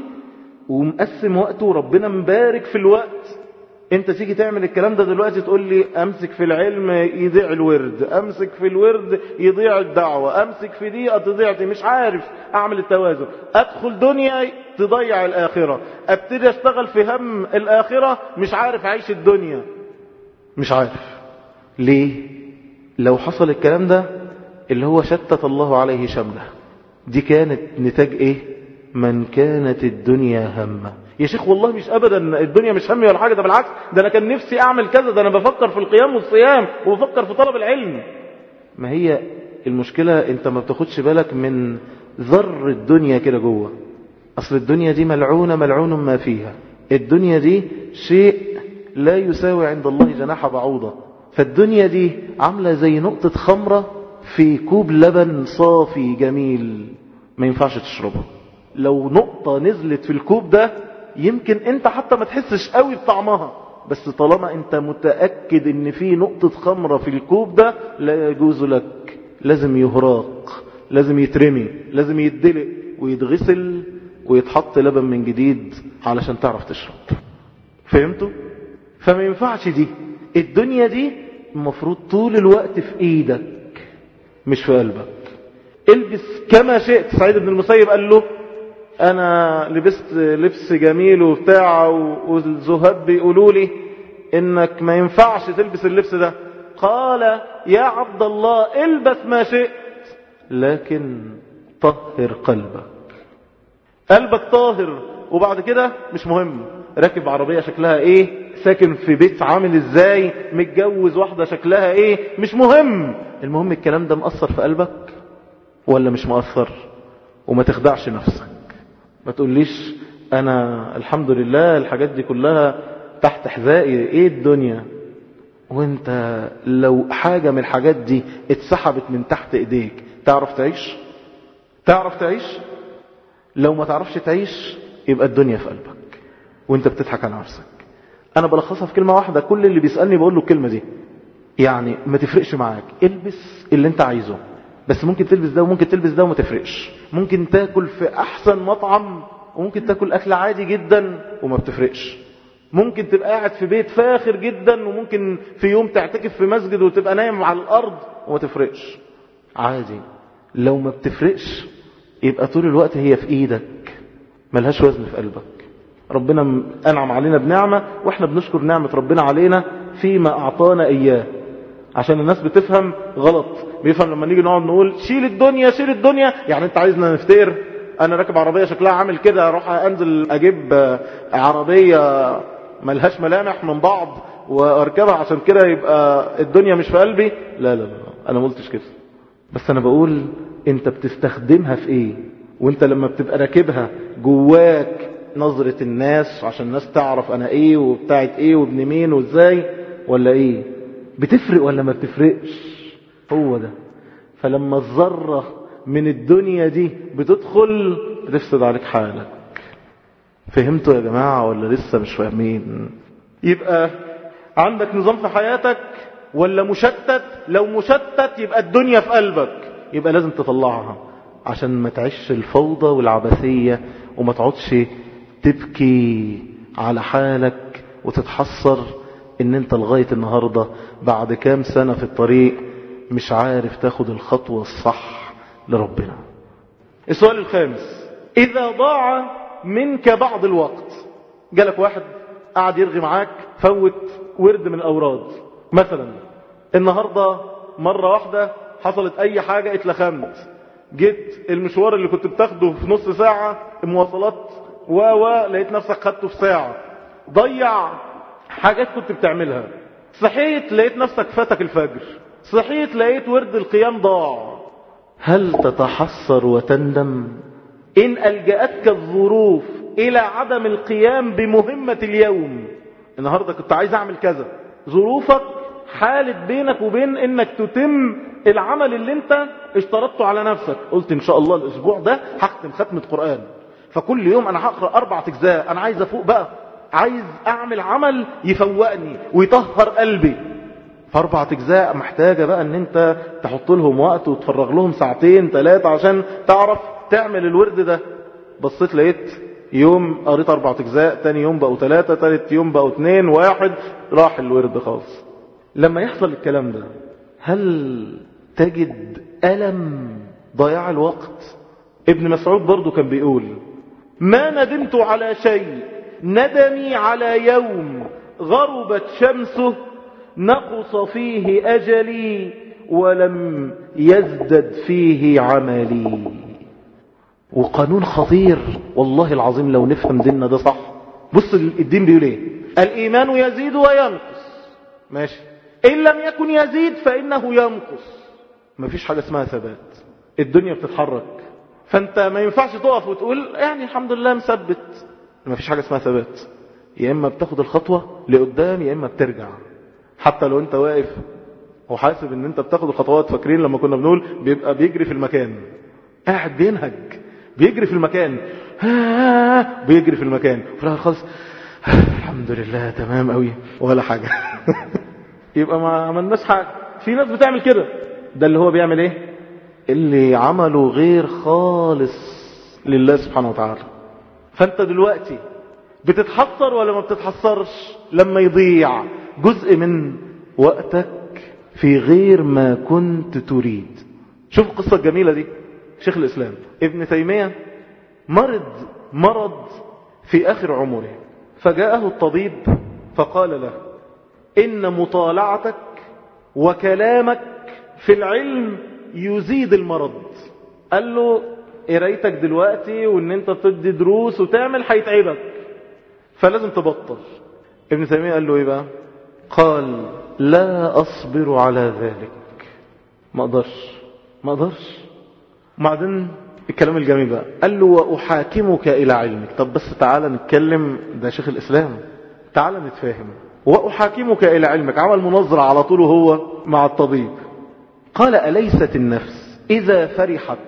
ومقسم وقته وربنا مبارك في الوقت انت تيجي تعمل الكلام ده دلوقتي تقول لي امسك في العلم يضيع الورد امسك في الورد يضيع الدعوة امسك في دي تضيع دي مش عارف اعمل التوازن ادخل دنيا تضيع الاخرة ابتدي اشتغل في هم الاخرة مش عارف اعيش الدنيا مش عارف ليه لو حصل الكلام ده اللي هو شتت الله عليه شمله دي كانت نتاج ايه من كانت الدنيا همه يا شيخ والله مش ابدا الدنيا مش همي ولا حاجه ده بالعكس ده انا كان نفسي اعمل كذا ده انا بفكر في القيام والصيام وبفكر في طلب العلم ما هي المشكله انت ما بتاخدش بالك من ذر الدنيا كده جوه اصل الدنيا دي ملعونه ملعون ما فيها الدنيا دي شيء لا يساوي عند الله جناح بعوضه فالدنيا دي عامله زي نقطه خمره في كوب لبن صافي جميل ما ينفعش تشربه لو نقطة نزلت في الكوب ده يمكن انت حتى ما تحسش قوي بطعمها بس طالما انت متأكد ان في نقطة خمرة في الكوب ده لا يجوز لك لازم يهراق لازم يترمي لازم يدلق ويتغسل ويتحط لبن من جديد علشان تعرف تشرب فهمتوا؟ فما ينفعش دي الدنيا دي المفروض طول الوقت في ايدك مش في قلبك البس كما شئت سعيد بن المسيب قال له انا لبست لبس جميل وبتاع والزهاد بيقولوا لي انك ما ينفعش تلبس اللبس ده قال يا عبد الله البس ما شئت لكن طهر قلبك قلبك طاهر وبعد كده مش مهم راكب عربية شكلها ايه ساكن في بيت عامل ازاي متجوز واحدة شكلها ايه مش مهم المهم الكلام ده مأثر في قلبك ولا مش مأثر وما تخدعش نفسك ما تقوليش انا الحمد لله الحاجات دي كلها تحت حذائي ايه الدنيا وانت لو حاجة من الحاجات دي اتسحبت من تحت ايديك تعرف تعيش تعرف تعيش لو ما تعرفش تعيش يبقى الدنيا في قلبك وانت بتضحك على نفسك انا بلخصها في كلمة واحدة كل اللي بيسألني بقول له الكلمة دي يعني ما تفرقش معاك البس اللي انت عايزه بس ممكن تلبس ده وممكن تلبس ده وما تفرقش ممكن تاكل في احسن مطعم وممكن تاكل اكل عادي جدا وما بتفرقش ممكن تبقى قاعد في بيت فاخر جدا وممكن في يوم تعتكف في مسجد وتبقى نايم على الارض وما تفرقش عادي لو ما بتفرقش يبقى طول الوقت هي في ايدك ملهاش وزن في قلبك ربنا انعم علينا بنعمة واحنا بنشكر نعمة ربنا علينا فيما اعطانا اياه عشان الناس بتفهم غلط بيفهم لما نيجي نقعد نقول شيل الدنيا شيل الدنيا يعني انت عايزنا نفتقر انا راكب عربية شكلها عامل كده اروح انزل اجيب عربية ملهاش ملامح من بعض واركبها عشان كده يبقى الدنيا مش في قلبي لا لا لا انا ما قلتش كده بس انا بقول انت بتستخدمها في ايه وانت لما بتبقى راكبها جواك نظرة الناس عشان الناس تعرف انا ايه وبتاعت ايه وابن مين وازاي ولا ايه بتفرق ولا ما بتفرقش هو ده فلما الذرة من الدنيا دي بتدخل بتفسد عليك حالك فهمتوا يا جماعة ولا لسه مش فاهمين يبقى عندك نظام في حياتك ولا مشتت لو مشتت يبقى الدنيا في قلبك يبقى لازم تطلعها عشان ما تعيش الفوضى والعبثية وما تقعدش تبكي على حالك وتتحسر ان انت لغاية النهاردة بعد كام سنة في الطريق مش عارف تاخد الخطوة الصح لربنا السؤال الخامس اذا ضاع منك بعض الوقت جالك واحد قاعد يرغي معاك فوت ورد من الاوراد مثلا النهاردة مرة واحدة حصلت اي حاجة اتلخمت جيت المشوار اللي كنت بتاخده في نص ساعة مواصلات و و لقيت نفسك خدته في ساعة ضيع حاجات كنت بتعملها صحيت لقيت نفسك فاتك الفجر صحيت لقيت ورد القيام ضاع هل تتحسر وتندم إن ألجأتك الظروف إلى عدم القيام بمهمة اليوم النهاردة كنت عايز أعمل كذا ظروفك حالت بينك وبين إنك تتم العمل اللي انت اشترطته على نفسك قلت إن شاء الله الأسبوع ده هختم ختمة قرآن فكل يوم أنا هقرأ أربع أجزاء أنا عايز أفوق بقى عايز أعمل عمل يفوقني ويطهر قلبي فأربع أجزاء محتاجة بقى أن أنت تحط لهم وقت وتفرغ لهم ساعتين ثلاثة عشان تعرف تعمل الورد ده بصيت لقيت يوم قريت أربع أجزاء تاني يوم بقوا ثلاثة ثالث يوم بقوا اثنين واحد راح الورد خالص لما يحصل الكلام ده هل تجد ألم ضياع الوقت ابن مسعود برضو كان بيقول ما ندمت على شيء ندمي على يوم غربت شمسه نقص فيه أجلي ولم يزدد فيه عملي وقانون خطير والله العظيم لو نفهم ديننا ده صح بص الدين بيقول ايه الإيمان يزيد وينقص ماشي إن لم يكن يزيد فإنه ينقص مفيش حاجة اسمها ثبات الدنيا بتتحرك فانت ما ينفعش تقف وتقول يعني الحمد لله مثبت مفيش حاجة اسمها ثبات يا إما بتاخد الخطوة لقدام يا إما بترجع حتى لو انت واقف وحاسب ان انت بتاخد الخطوات فاكرين لما كنا بنقول بيبقى بيجري في المكان قاعد بينهج بيجري في المكان بيجري في المكان وفي الاخر خالص الحمد لله تمام قوي ولا حاجة يبقى ما عملناش حاجة في ناس بتعمل كده ده اللي هو بيعمل ايه اللي عمله غير خالص لله سبحانه وتعالى فانت دلوقتي بتتحسر ولا ما بتتحسرش لما يضيع جزء من وقتك في غير ما كنت تريد شوف القصة الجميلة دي شيخ الإسلام ابن تيمية مرض مرض في آخر عمره فجاءه الطبيب فقال له إن مطالعتك وكلامك في العلم يزيد المرض قال له قرايتك دلوقتي وان انت تدي دروس وتعمل هيتعبك فلازم تبطل ابن تيمية قال له ايه بقى قال لا اصبر على ذلك ما اقدرش ما اقدرش وبعدين الكلام الجميل بقى قال له واحاكمك الى علمك طب بس تعالى نتكلم ده شيخ الاسلام تعالى نتفاهم واحاكمك الى علمك عمل مناظره على طول هو مع الطبيب قال أليست النفس إذا فرحت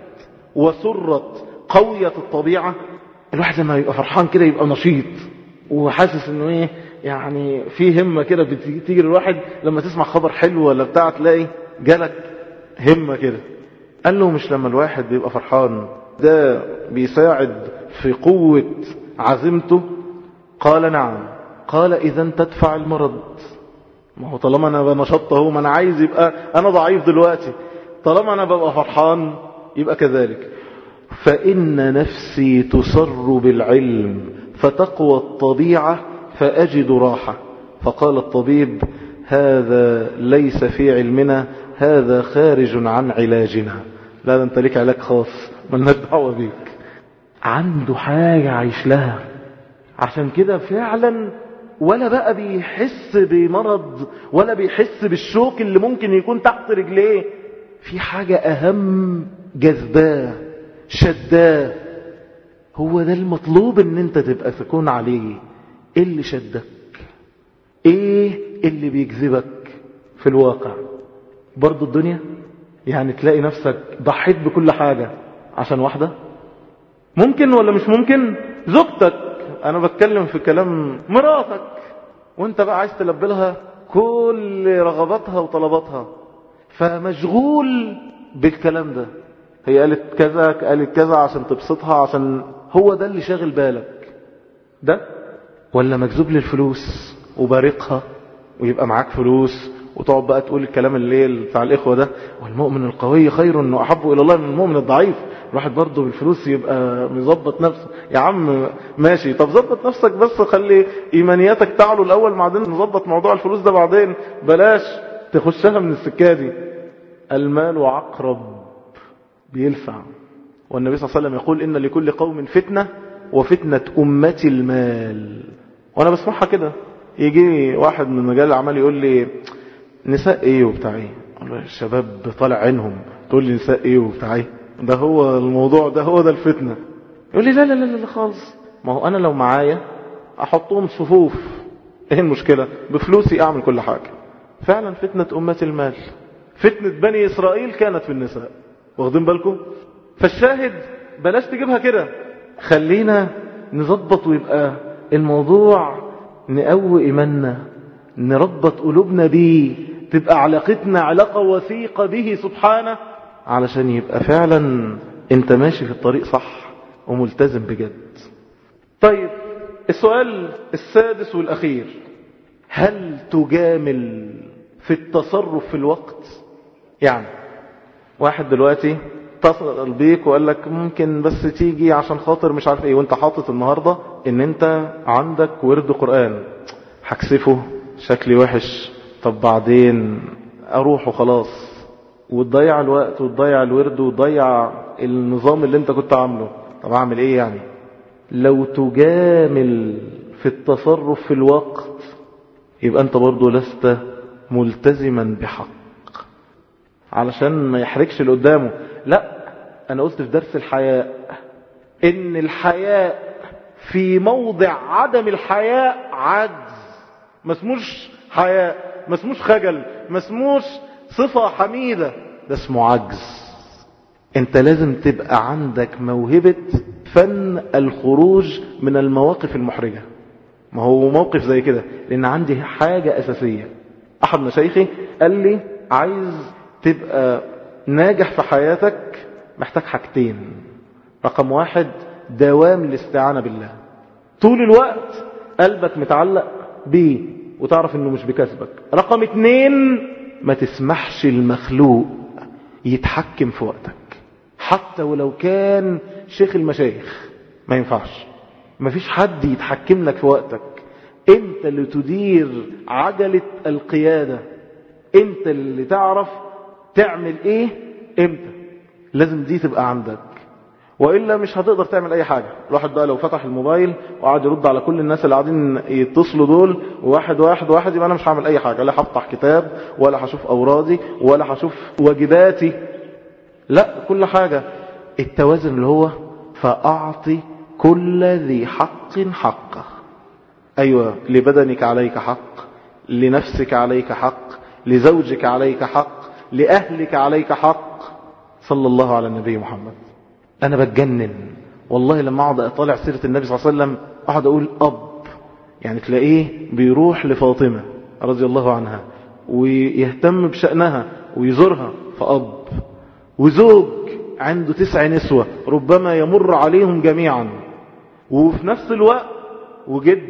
وسرت قوية الطبيعة الواحد لما يبقى فرحان كده يبقى نشيط وحاسس انه ايه يعني في همة كده بتيجي للواحد لما تسمع خبر حلو ولا بتاع تلاقي جالك همة كده قال له مش لما الواحد بيبقى فرحان ده بيساعد في قوة عزيمته قال نعم قال اذا تدفع المرض ما هو طالما انا بنشط اهو ما انا عايز يبقى انا ضعيف دلوقتي طالما أنا ببقى فرحان يبقى كذلك فإن نفسي تسر بالعلم فتقوى الطبيعة فأجد راحة فقال الطبيب هذا ليس في علمنا هذا خارج عن علاجنا لا ده انت ليك علاج خاص ملناش دعوه بيك عنده حاجة عايش لها عشان كده فعلا ولا بقى بيحس بمرض ولا بيحس بالشوك اللي ممكن يكون تحت رجليه في حاجة أهم جذباه شداه هو ده المطلوب ان انت تبقى تكون عليه ايه اللي شدك ايه اللي بيجذبك في الواقع برضو الدنيا يعني تلاقي نفسك ضحيت بكل حاجة عشان واحدة ممكن ولا مش ممكن زوجتك انا بتكلم في كلام مراتك وانت بقى عايز تلبلها كل رغباتها وطلباتها فمشغول بالكلام ده هي قالت كذا قالت كذا عشان تبسطها عشان هو ده اللي شاغل بالك ده ولا مجذوب للفلوس وبارقها ويبقى معاك فلوس وتقعد بقى تقول الكلام الليل بتاع الإخوة ده والمؤمن القوي خير انه أحب إلى الله من المؤمن الضعيف الواحد برضه بالفلوس يبقى مظبط نفسه يا عم ماشي طب ظبط نفسك بس خلي إيمانياتك تعلو الأول بعدين نظبط موضوع الفلوس ده بعدين بلاش تخشها من السكة دي المال عقرب بيلفع والنبي صلى الله عليه وسلم يقول إن لكل قوم فتنة وفتنة أمتي المال وأنا بسمعها كده يجي واحد من مجال العمل يقول لي نساء ايه وبتاع ايه الشباب طالع عينهم تقول لي نساء ايه وبتاع ايه ده هو الموضوع ده هو ده الفتنة يقول لي لا لا لا لا خالص ما هو انا لو معايا احطهم صفوف ايه المشكلة بفلوسي اعمل كل حاجة فعلا فتنة امة المال فتنة بني اسرائيل كانت في النساء واخدين بالكم فالشاهد بلاش تجيبها كده خلينا نظبط ويبقى الموضوع نقوي ايماننا نربط قلوبنا بيه تبقى علاقتنا علاقة وثيقة به سبحانه علشان يبقى فعلا انت ماشي في الطريق صح وملتزم بجد طيب السؤال السادس والأخير هل تجامل في التصرف في الوقت يعني واحد دلوقتي اتصل بيك وقال لك ممكن بس تيجي عشان خاطر مش عارف ايه وانت حاطط النهاردة ان انت عندك ورد قرآن هكسفه شكلي وحش طب بعدين اروح وخلاص وتضيع الوقت وتضيع الورد وتضيع النظام اللي انت كنت عامله طب اعمل ايه يعني لو تجامل في التصرف في الوقت يبقى انت برضو لست ملتزما بحق علشان ما يحركش اللي قدامه لا انا قلت في درس الحياء ان الحياء في موضع عدم الحياء عجز ما اسموش حياء ما اسموش خجل ما اسموش صفة حميدة ده اسمه عجز انت لازم تبقى عندك موهبة فن الخروج من المواقف المحرجة ما هو موقف زي كده لان عندي حاجة اساسية احد مشايخي قال لي عايز تبقى ناجح في حياتك محتاج حاجتين رقم واحد دوام الاستعانة بالله طول الوقت قلبك متعلق بيه وتعرف انه مش بكسبك رقم اتنين ما تسمحش المخلوق يتحكم في وقتك حتى ولو كان شيخ المشايخ ما ينفعش ما فيش حد يتحكم لك في وقتك انت اللي تدير عجلة القيادة انت اللي تعرف تعمل ايه امتى لازم دي تبقى عندك وإلا مش هتقدر تعمل أي حاجة الواحد بقى لو فتح الموبايل وقعد يرد على كل الناس اللي قاعدين يتصلوا دول واحد واحد واحد يبقى أنا مش هعمل أي حاجة لا هفتح كتاب ولا هشوف أورادي ولا هشوف واجباتي لا كل حاجة التوازن اللي هو فأعطي كل ذي حق حقه أيوة لبدنك عليك حق لنفسك عليك حق لزوجك عليك حق لأهلك عليك حق صلى الله على النبي محمد انا بتجنن والله لما اقعد اطالع سيرة النبي صلى الله عليه وسلم اقعد اقول اب يعني تلاقيه بيروح لفاطمة رضي الله عنها ويهتم بشأنها ويزورها فأب وزوج عنده تسع نسوة ربما يمر عليهم جميعا وفي نفس الوقت وجد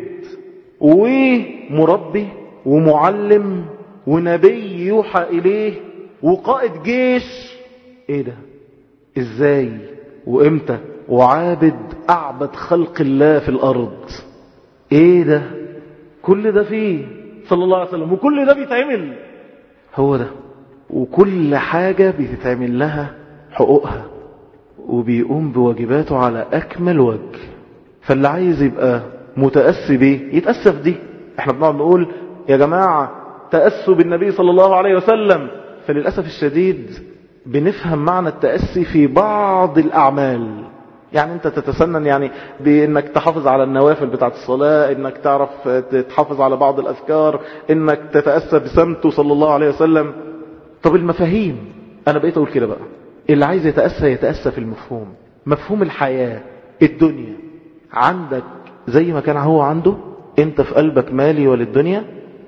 ومربي ومعلم ونبي يوحى إليه وقائد جيش ايه ده ازاي وامتى وعابد اعبد خلق الله في الارض ايه ده كل ده فيه صلى الله عليه وسلم وكل ده بيتعمل هو ده وكل حاجة بتتعمل لها حقوقها وبيقوم بواجباته على أكمل وجه فاللي عايز يبقى متأسي بيه يتأسى في دي احنا بنقعد نقول يا جماعة تأسوا بالنبي صلى الله عليه وسلم فللأسف الشديد بنفهم معنى التأسي في بعض الأعمال يعني انت تتسنن يعني بانك تحافظ على النوافل بتاعت الصلاة انك تعرف تحافظ على بعض الاذكار انك تتأسى بسمته صلى الله عليه وسلم طب المفاهيم انا بقيت اقول كده بقى اللي عايز يتأسى يتأسى في المفهوم مفهوم الحياة الدنيا عندك زي ما كان هو عنده انت في قلبك مالي وللدنيا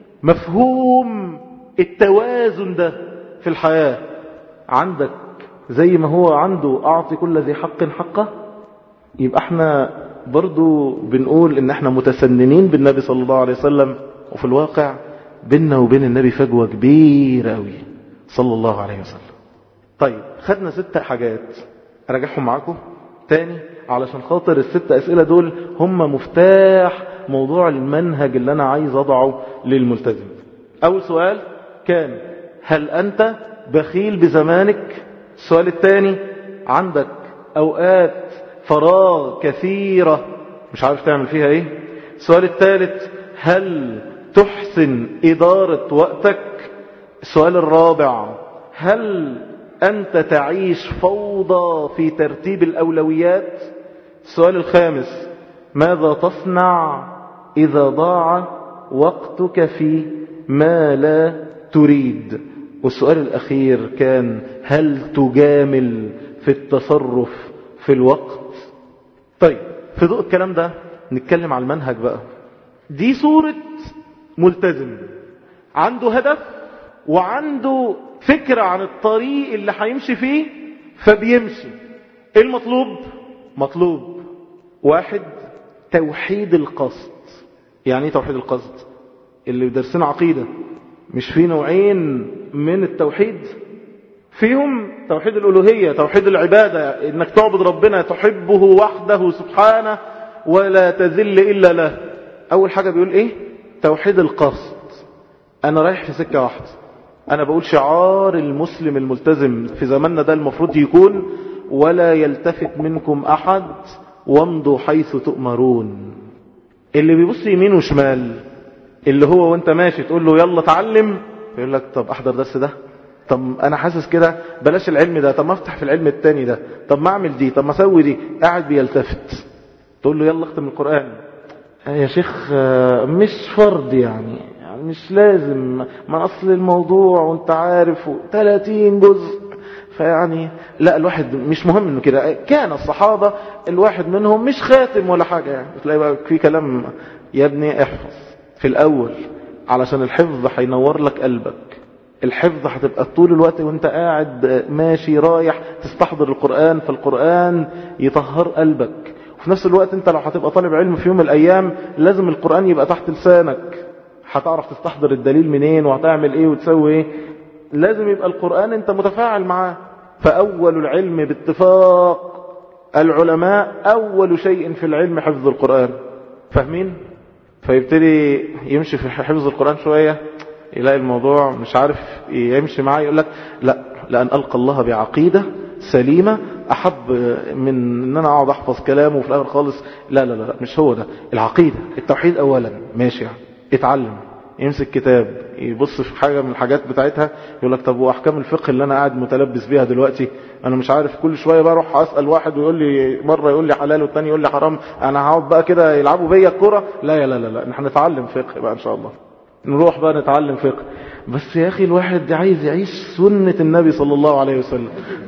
مفهوم التوازن ده في الحياة عندك زي ما هو عنده اعطي كل ذي حق حقه يبقى احنا برضو بنقول ان احنا متسننين بالنبي صلى الله عليه وسلم وفي الواقع بيننا وبين النبي فجوة كبيرة قوي صلى الله عليه وسلم طيب خدنا ست حاجات اراجعهم معاكم تاني علشان خاطر الست اسئلة دول هم مفتاح موضوع المنهج اللي انا عايز اضعه للملتزم اول سؤال كان هل انت بخيل بزمانك السؤال الثاني عندك اوقات فراغ كثيرة مش عارف تعمل فيها ايه السؤال الثالث هل تحسن ادارة وقتك السؤال الرابع هل انت تعيش فوضى في ترتيب الاولويات السؤال الخامس ماذا تصنع اذا ضاع وقتك في ما لا تريد والسؤال الأخير كان هل تجامل في التصرف في الوقت طيب في ضوء الكلام ده نتكلم على المنهج بقى دي صورة ملتزم عنده هدف وعنده فكرة عن الطريق اللي هيمشي فيه فبيمشي ايه المطلوب مطلوب واحد توحيد القصد يعني ايه توحيد القصد اللي درسنا عقيدة مش في نوعين من التوحيد فيهم توحيد الألوهية توحيد العبادة انك تعبد ربنا تحبه وحده سبحانه ولا تذل إلا له أول حاجة بيقول إيه توحيد القصد أنا رايح في سكة واحدة أنا بقول شعار المسلم الملتزم في زماننا ده المفروض يكون ولا يلتفت منكم أحد وامضوا حيث تؤمرون اللي بيبص يمين وشمال اللي هو وانت ماشي تقول له يلا تعلم يقول لك طب احضر درس ده طب انا حاسس كده بلاش العلم ده طب ما افتح في العلم التاني ده طب ما اعمل دي طب ما اسوي دي قاعد بيلتفت تقول له يلا اختم القرآن يا شيخ مش فرض يعني يعني مش لازم ما اصل الموضوع وانت عارف 30 جزء فيعني لا الواحد مش مهم انه كده كان الصحابة الواحد منهم مش خاتم ولا حاجة يعني تلاقي بقى في كلام يا ابني احفظ في الاول علشان الحفظ هينور لك قلبك الحفظ هتبقى طول الوقت وانت قاعد ماشي رايح تستحضر القرآن فالقرآن يطهر قلبك وفي نفس الوقت انت لو هتبقى طالب علم في يوم من الايام لازم القرآن يبقى تحت لسانك هتعرف تستحضر الدليل منين وهتعمل ايه وتسوي ايه لازم يبقى القرآن انت متفاعل معاه فاول العلم باتفاق العلماء اول شيء في العلم حفظ القرآن فاهمين فيبتدي يمشي في حفظ القرآن شوية يلاقي الموضوع مش عارف يمشي معاه يقول لك لا لأن ألقى الله بعقيدة سليمة أحب من أن أنا أقعد أحفظ كلامه وفي الآخر خالص لا لا لا مش هو ده العقيدة التوحيد أولا ماشي يعني اتعلم يمسك كتاب يبص في حاجة من الحاجات بتاعتها يقول لك طب وأحكام الفقه اللي أنا قاعد متلبس بيها دلوقتي أنا مش عارف كل شوية بروح أسأل واحد ويقول لي مرة يقول لي حلال والتاني يقول لي حرام أنا هقعد بقى كده يلعبوا بيا الكرة لا لا لا لا نحن نتعلم فقه بقى إن شاء الله نروح بقى نتعلم فقه بس يا أخي الواحد عايز يعيش سنة النبي صلى الله عليه وسلم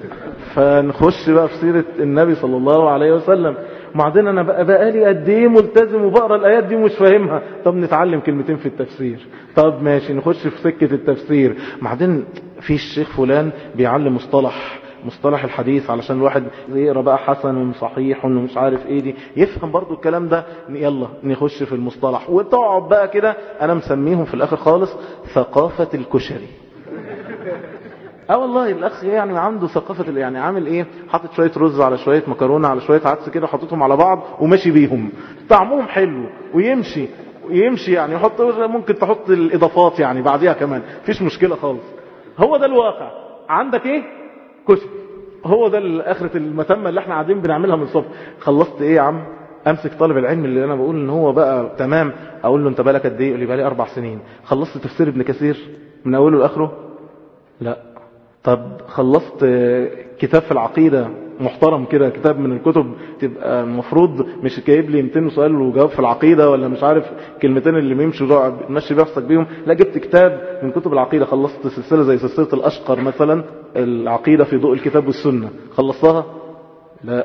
فنخش بقى في سيرة النبي صلى الله عليه وسلم بعدين انا بقى بقالي قد ايه ملتزم وبقرا الايات دي ومش فاهمها طب نتعلم كلمتين في التفسير طب ماشي نخش في سكه التفسير بعدين في الشيخ فلان بيعلم مصطلح مصطلح الحديث علشان الواحد يقرا بقى حسن وصحيح ومش عارف ايه دي يفهم برضو الكلام ده يلا نخش في المصطلح وتقعد بقى كده انا مسميهم في الاخر خالص ثقافه الكشري اه والله الاخ يعني عنده ثقافة ال- يعني عامل ايه حاطط شوية رز على شوية مكرونة على شوية عدس كده حاططهم على بعض وماشي بيهم طعمهم حلو ويمشي ويمشي يعني يحط ممكن تحط الاضافات يعني بعديها كمان مفيش مشكلة خالص هو ده الواقع عندك ايه كشري هو ده اخرة المتمة اللي احنا قاعدين بنعملها من الصبح خلصت ايه يا عم امسك طالب العلم اللي انا بقول ان هو بقى تمام اقول له انت بالك قد ايه يقول لي بقالي اربع سنين خلصت تفسير ابن كثير من اوله لاخره لا طب خلصت آه، كتاب في العقيدة محترم كده كتاب من الكتب تبقى المفروض مش جايب لي 200 سؤال وجواب في العقيدة ولا مش عارف كلمتين اللي بيمشوا ده تمشي بيحصك بيهم لا جبت كتاب من كتب العقيدة خلصت سلسلة زي سلسلة الأشقر مثلا العقيدة في ضوء الكتاب والسنة خلصتها لا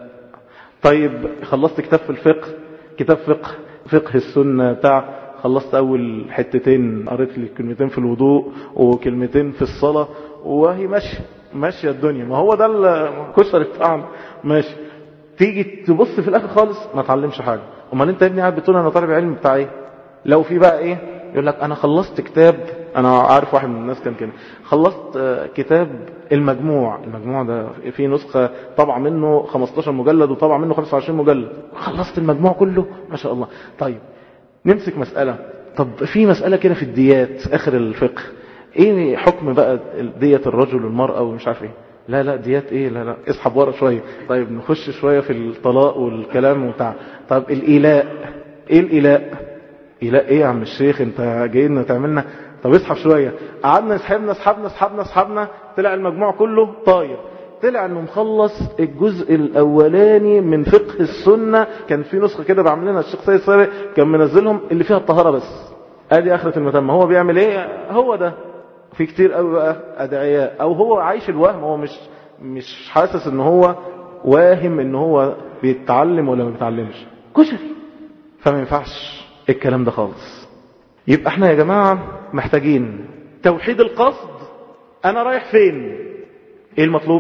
طيب خلصت كتاب في الفقه كتاب فقه فقه السنة بتاع خلصت اول حتتين قريت لي كلمتين في الوضوء وكلمتين في الصلاة وهي ماشية ماشية الدنيا ما هو ده الكشري بتاعنا ماشي تيجي تبص في الاخر خالص ما تعلمش حاجة امال انت يا ابني قاعد بتقول انا طالب علم بتاع ايه لو في بقى ايه يقول لك انا خلصت كتاب انا عارف واحد من الناس كان كده خلصت آه، كتاب المجموع المجموع ده في نسخة طبع منه 15 مجلد وطبع منه 25 مجلد خلصت المجموع كله ما شاء الله طيب نمسك مسألة طب في مسألة كده في الديات اخر الفقه ايه حكم بقى دية الرجل والمرأة ومش عارف ايه لا لا ديات ايه لا لا اسحب ورا شوية طيب نخش شوية في الطلاق والكلام وبتاع طب الإيلاء ايه الإيلاء إيلاء ايه يا عم الشيخ انت جايين تعملنا طب اسحب شوية قعدنا اسحبنا اسحبنا اسحبنا اسحبنا طلع المجموع كله طاير طلع انه مخلص الجزء الاولاني من فقه السنة كان في نسخة كده بعمل لنا الشيخ سيد سابق كان منزلهم اللي فيها الطهارة بس ادي اخرة المتمة هو بيعمل ايه هو ده في كتير قوي بقى ادعياء او هو عايش الوهم هو مش مش حاسس ان هو واهم ان هو بيتعلم ولا ما بيتعلمش كشري فما ينفعش الكلام ده خالص يبقى احنا يا جماعة محتاجين توحيد القصد انا رايح فين ايه المطلوب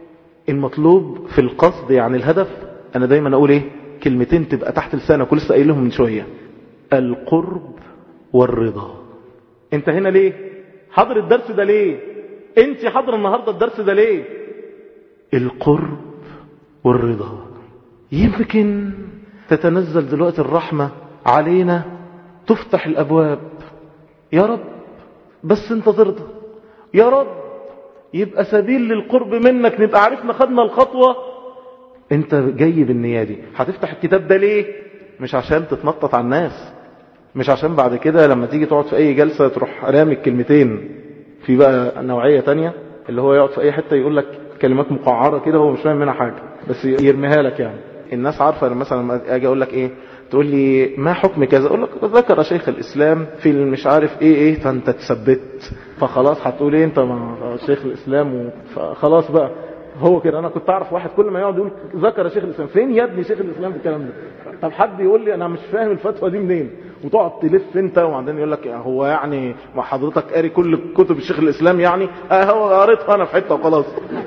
المطلوب في القصد يعني الهدف انا دايما اقول ايه كلمتين تبقى تحت لسانك ولسه قايلهم من شوية القرب والرضا انت هنا ليه حاضر الدرس ده ليه انت حاضر النهاردة الدرس ده ليه القرب والرضا يمكن تتنزل دلوقتي الرحمة علينا تفتح الأبواب يا رب بس انت ترضى يا رب يبقى سبيل للقرب منك نبقى عرفنا خدنا الخطوة انت جاي بالنية دي هتفتح الكتاب ده ليه مش عشان تتنطط على الناس مش عشان بعد كده لما تيجي تقعد في اي جلسة تروح رامي الكلمتين في بقى نوعية تانية اللي هو يقعد في اي حتة يقول لك كلمات مقعرة كده هو مش فاهم منها حاجة بس يرميها لك يعني الناس عارفة مثلا لما اجي اقول لك ايه تقول لي ما حكم كذا اقول لك ذكر شيخ الاسلام في مش عارف ايه ايه فانت تثبت فخلاص هتقول ايه انت ما شيخ الاسلام و... فخلاص بقى هو كده انا كنت اعرف واحد كل ما يقعد يقول ذكر شيخ الاسلام فين يا ابني شيخ الاسلام في الكلام ده طب حد يقول لي انا مش فاهم الفتوى دي منين وتقعد تلف انت وبعدين يقول لك هو يعني ما حضرتك قاري كل كتب الشيخ الاسلام يعني اه هو قريتها انا في حته وخلاص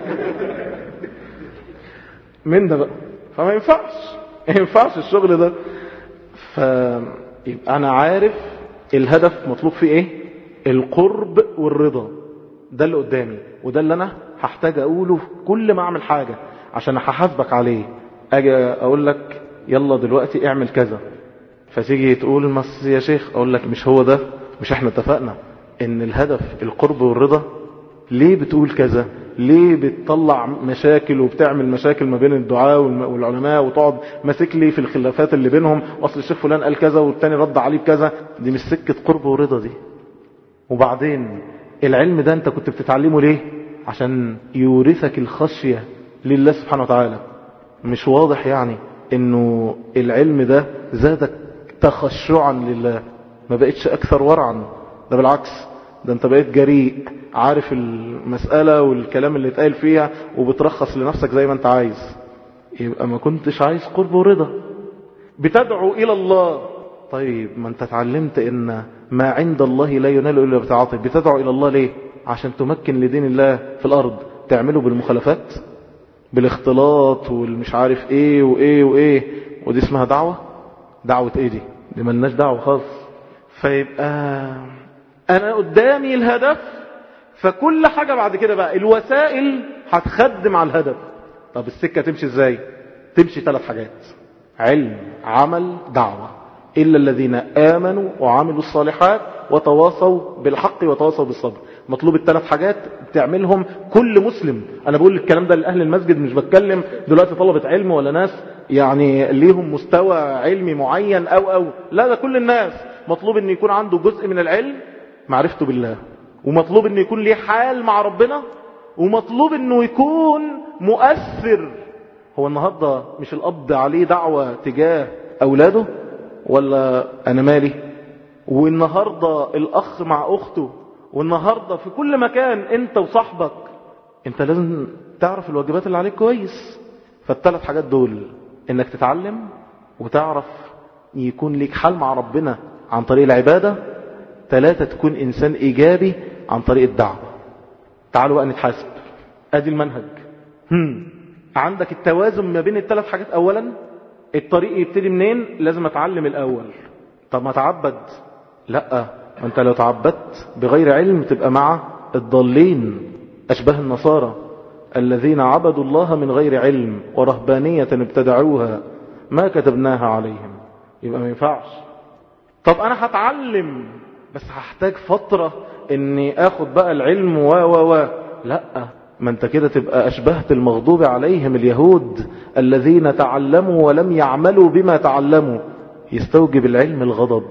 من ده بقى فما ينفعش ما ينفعش الشغل ده فيبقى انا عارف الهدف مطلوب فيه ايه القرب والرضا ده اللي قدامي وده اللي انا هحتاج اقوله كل ما اعمل حاجة عشان هحاسبك عليه اجي اقول لك يلا دلوقتي اعمل كذا فتيجي تقول مس يا شيخ اقول لك مش هو ده مش احنا اتفقنا ان الهدف القرب والرضا ليه بتقول كذا ليه بتطلع مشاكل وبتعمل مشاكل ما بين الدعاء والعلماء وتقعد ماسك لي في الخلافات اللي بينهم اصل الشيخ فلان قال كذا والتاني رد عليه بكذا دي مش سكة قرب ورضا دي وبعدين العلم ده انت كنت بتتعلمه ليه عشان يورثك الخشية لله سبحانه وتعالى مش واضح يعني انه العلم ده زادك تخشعا لله ما بقتش اكثر ورعا ده بالعكس ده انت بقيت جريء عارف المسألة والكلام اللي اتقال فيها وبترخص لنفسك زي ما انت عايز يبقى ما كنتش عايز قرب ورضا بتدعو الى الله طيب ما انت اتعلمت ان ما عند الله لا ينال الا بتعاطف بتدعو الى الله ليه عشان تمكن لدين الله في الارض تعمله بالمخالفات بالاختلاط والمش عارف ايه وايه وايه ودي اسمها دعوة دعوة ايه دي دي ملناش دعوة خالص فيبقى انا قدامي الهدف فكل حاجة بعد كده بقى الوسائل هتخدم على الهدف طب السكة تمشي ازاي تمشي ثلاث حاجات علم عمل دعوة إلا الذين آمنوا وعملوا الصالحات وتواصوا بالحق وتواصوا بالصبر مطلوب الثلاث حاجات تعملهم كل مسلم أنا بقول الكلام ده لأهل المسجد مش بتكلم دلوقتي طلبة علم ولا ناس يعني ليهم مستوى علمي معين أو أو لا ده كل الناس مطلوب أن يكون عنده جزء من العلم معرفته بالله ومطلوب أن يكون ليه حال مع ربنا ومطلوب أنه يكون مؤثر هو النهاردة مش الأب عليه دعوة تجاه أولاده ولا أنا مالي والنهاردة الأخ مع أخته والنهاردة في كل مكان أنت وصاحبك أنت لازم تعرف الواجبات اللي عليك كويس فالثلاث حاجات دول أنك تتعلم وتعرف يكون ليك حال مع ربنا عن طريق العبادة ثلاثة تكون إنسان إيجابي عن طريق الدعوة تعالوا بقى نتحاسب أدي المنهج هم. عندك التوازن ما بين الثلاث حاجات أولا الطريق يبتدي منين لازم أتعلم الأول طب ما تعبد لا أنت لو تعبدت بغير علم تبقى مع الضالين أشبه النصارى الذين عبدوا الله من غير علم ورهبانية ابتدعوها ما كتبناها عليهم يبقى ما ينفعش طب أنا هتعلم بس هحتاج فترة اني اخد بقى العلم و و و لا ما انت كده تبقى اشبهت المغضوب عليهم اليهود الذين تعلموا ولم يعملوا بما تعلموا يستوجب العلم الغضب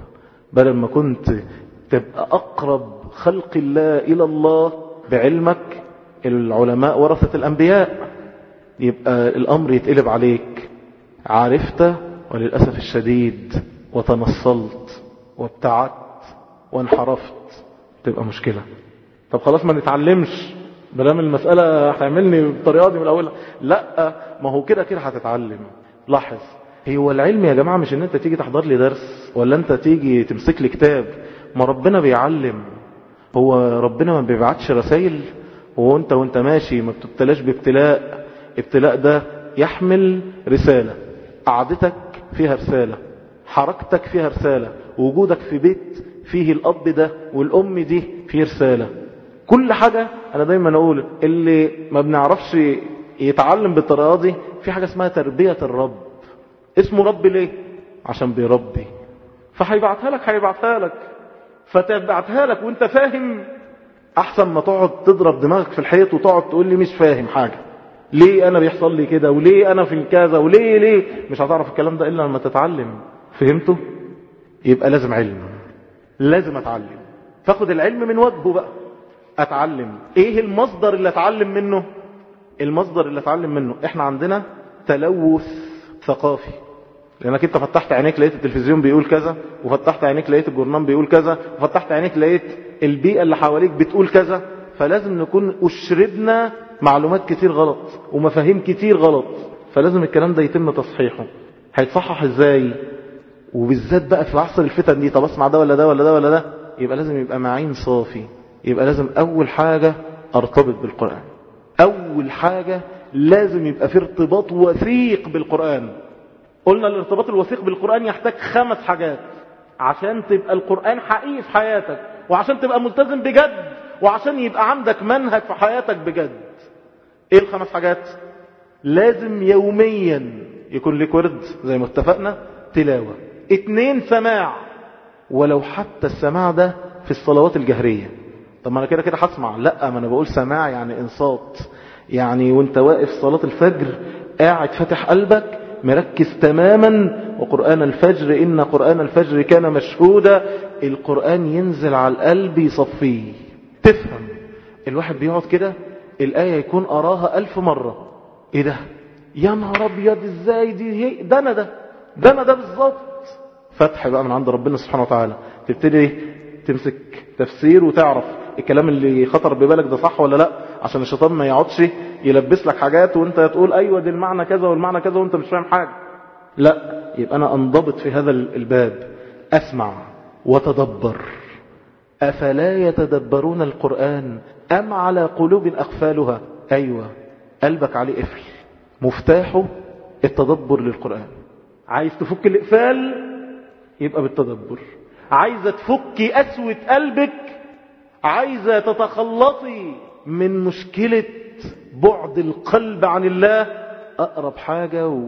بدل ما كنت تبقى اقرب خلق الله الى الله بعلمك العلماء ورثة الانبياء يبقى الامر يتقلب عليك عرفت وللأسف الشديد وتنصلت وابتعدت وانحرفت تبقى مشكلة طب خلاص ما نتعلمش بلام المسألة هيعملني بالطريقة دي من الأول لا ما هو كده كده هتتعلم لاحظ هو العلم يا جماعة مش ان انت تيجي تحضر لي درس ولا انت تيجي تمسك لي كتاب ما ربنا بيعلم هو ربنا ما بيبعتش رسائل هو انت وانت ماشي ما بتبتلاش بابتلاء ابتلاء ده يحمل رسالة قعدتك فيها رسالة حركتك فيها رسالة وجودك في بيت فيه الأب ده والأم دي فيه رسالة كل حاجة أنا دايما أقول اللي ما بنعرفش يتعلم بالطريقة دي في حاجة اسمها تربية الرب اسمه رب ليه عشان بيربي فهيبعتها لك هيبعتها لك فتبعتها لك وانت فاهم احسن ما تقعد تضرب دماغك في الحيط وتقعد تقول لي مش فاهم حاجة ليه انا بيحصل لي كده وليه انا في كذا وليه ليه مش هتعرف الكلام ده الا لما تتعلم فهمته يبقى لازم علم لازم اتعلم فاخد العلم من وجهه بقى اتعلم ايه المصدر اللي اتعلم منه المصدر اللي اتعلم منه احنا عندنا تلوث ثقافي لانك انت فتحت عينيك لقيت التلفزيون بيقول كذا وفتحت عينيك لقيت الجورنال بيقول كذا وفتحت عينيك لقيت البيئة اللي حواليك بتقول كذا فلازم نكون اشربنا معلومات كتير غلط ومفاهيم كتير غلط فلازم الكلام ده يتم تصحيحه هيتصحح ازاي وبالذات بقى في عصر الفتن دي طب اسمع ده ولا ده ولا ده ولا ده يبقى لازم يبقى معين صافي يبقى لازم اول حاجة ارتبط بالقرآن اول حاجة لازم يبقى في ارتباط وثيق بالقرآن قلنا الارتباط الوثيق بالقرآن يحتاج خمس حاجات عشان تبقى القرآن حقيقي في حياتك وعشان تبقى ملتزم بجد وعشان يبقى عندك منهج في حياتك بجد ايه الخمس حاجات لازم يوميا يكون لك ورد زي ما اتفقنا تلاوة اتنين سماع ولو حتى السماع ده في الصلوات الجهرية طب ما انا كده كده هسمع لا ما انا بقول سماع يعني انصات يعني وانت واقف صلاة الفجر قاعد فاتح قلبك مركز تماما وقرآن الفجر إن قرآن الفجر كان مشهودا القرآن ينزل على القلب يصفيه تفهم الواحد بيقعد كده الآية يكون أراها ألف مرة إيه ده يا نهار أبيض إزاي دي هي ده أنا ده ده أنا ده بالظبط فتح بقى من عند ربنا سبحانه وتعالى تبتدي تمسك تفسير وتعرف الكلام اللي خطر ببالك ده صح ولا لا عشان الشيطان ما يقعدش يلبس لك حاجات وانت تقول ايوه دي المعنى كذا والمعنى كذا وانت مش فاهم حاجة لا يبقى انا انضبط في هذا الباب اسمع وتدبر افلا يتدبرون القرآن ام على قلوب اقفالها ايوه قلبك عليه قفل مفتاحه التدبر للقرآن عايز تفك الاقفال يبقى بالتدبر عايزة تفكي أسوة قلبك عايزة تتخلصي من مشكلة بعد القلب عن الله أقرب حاجة و...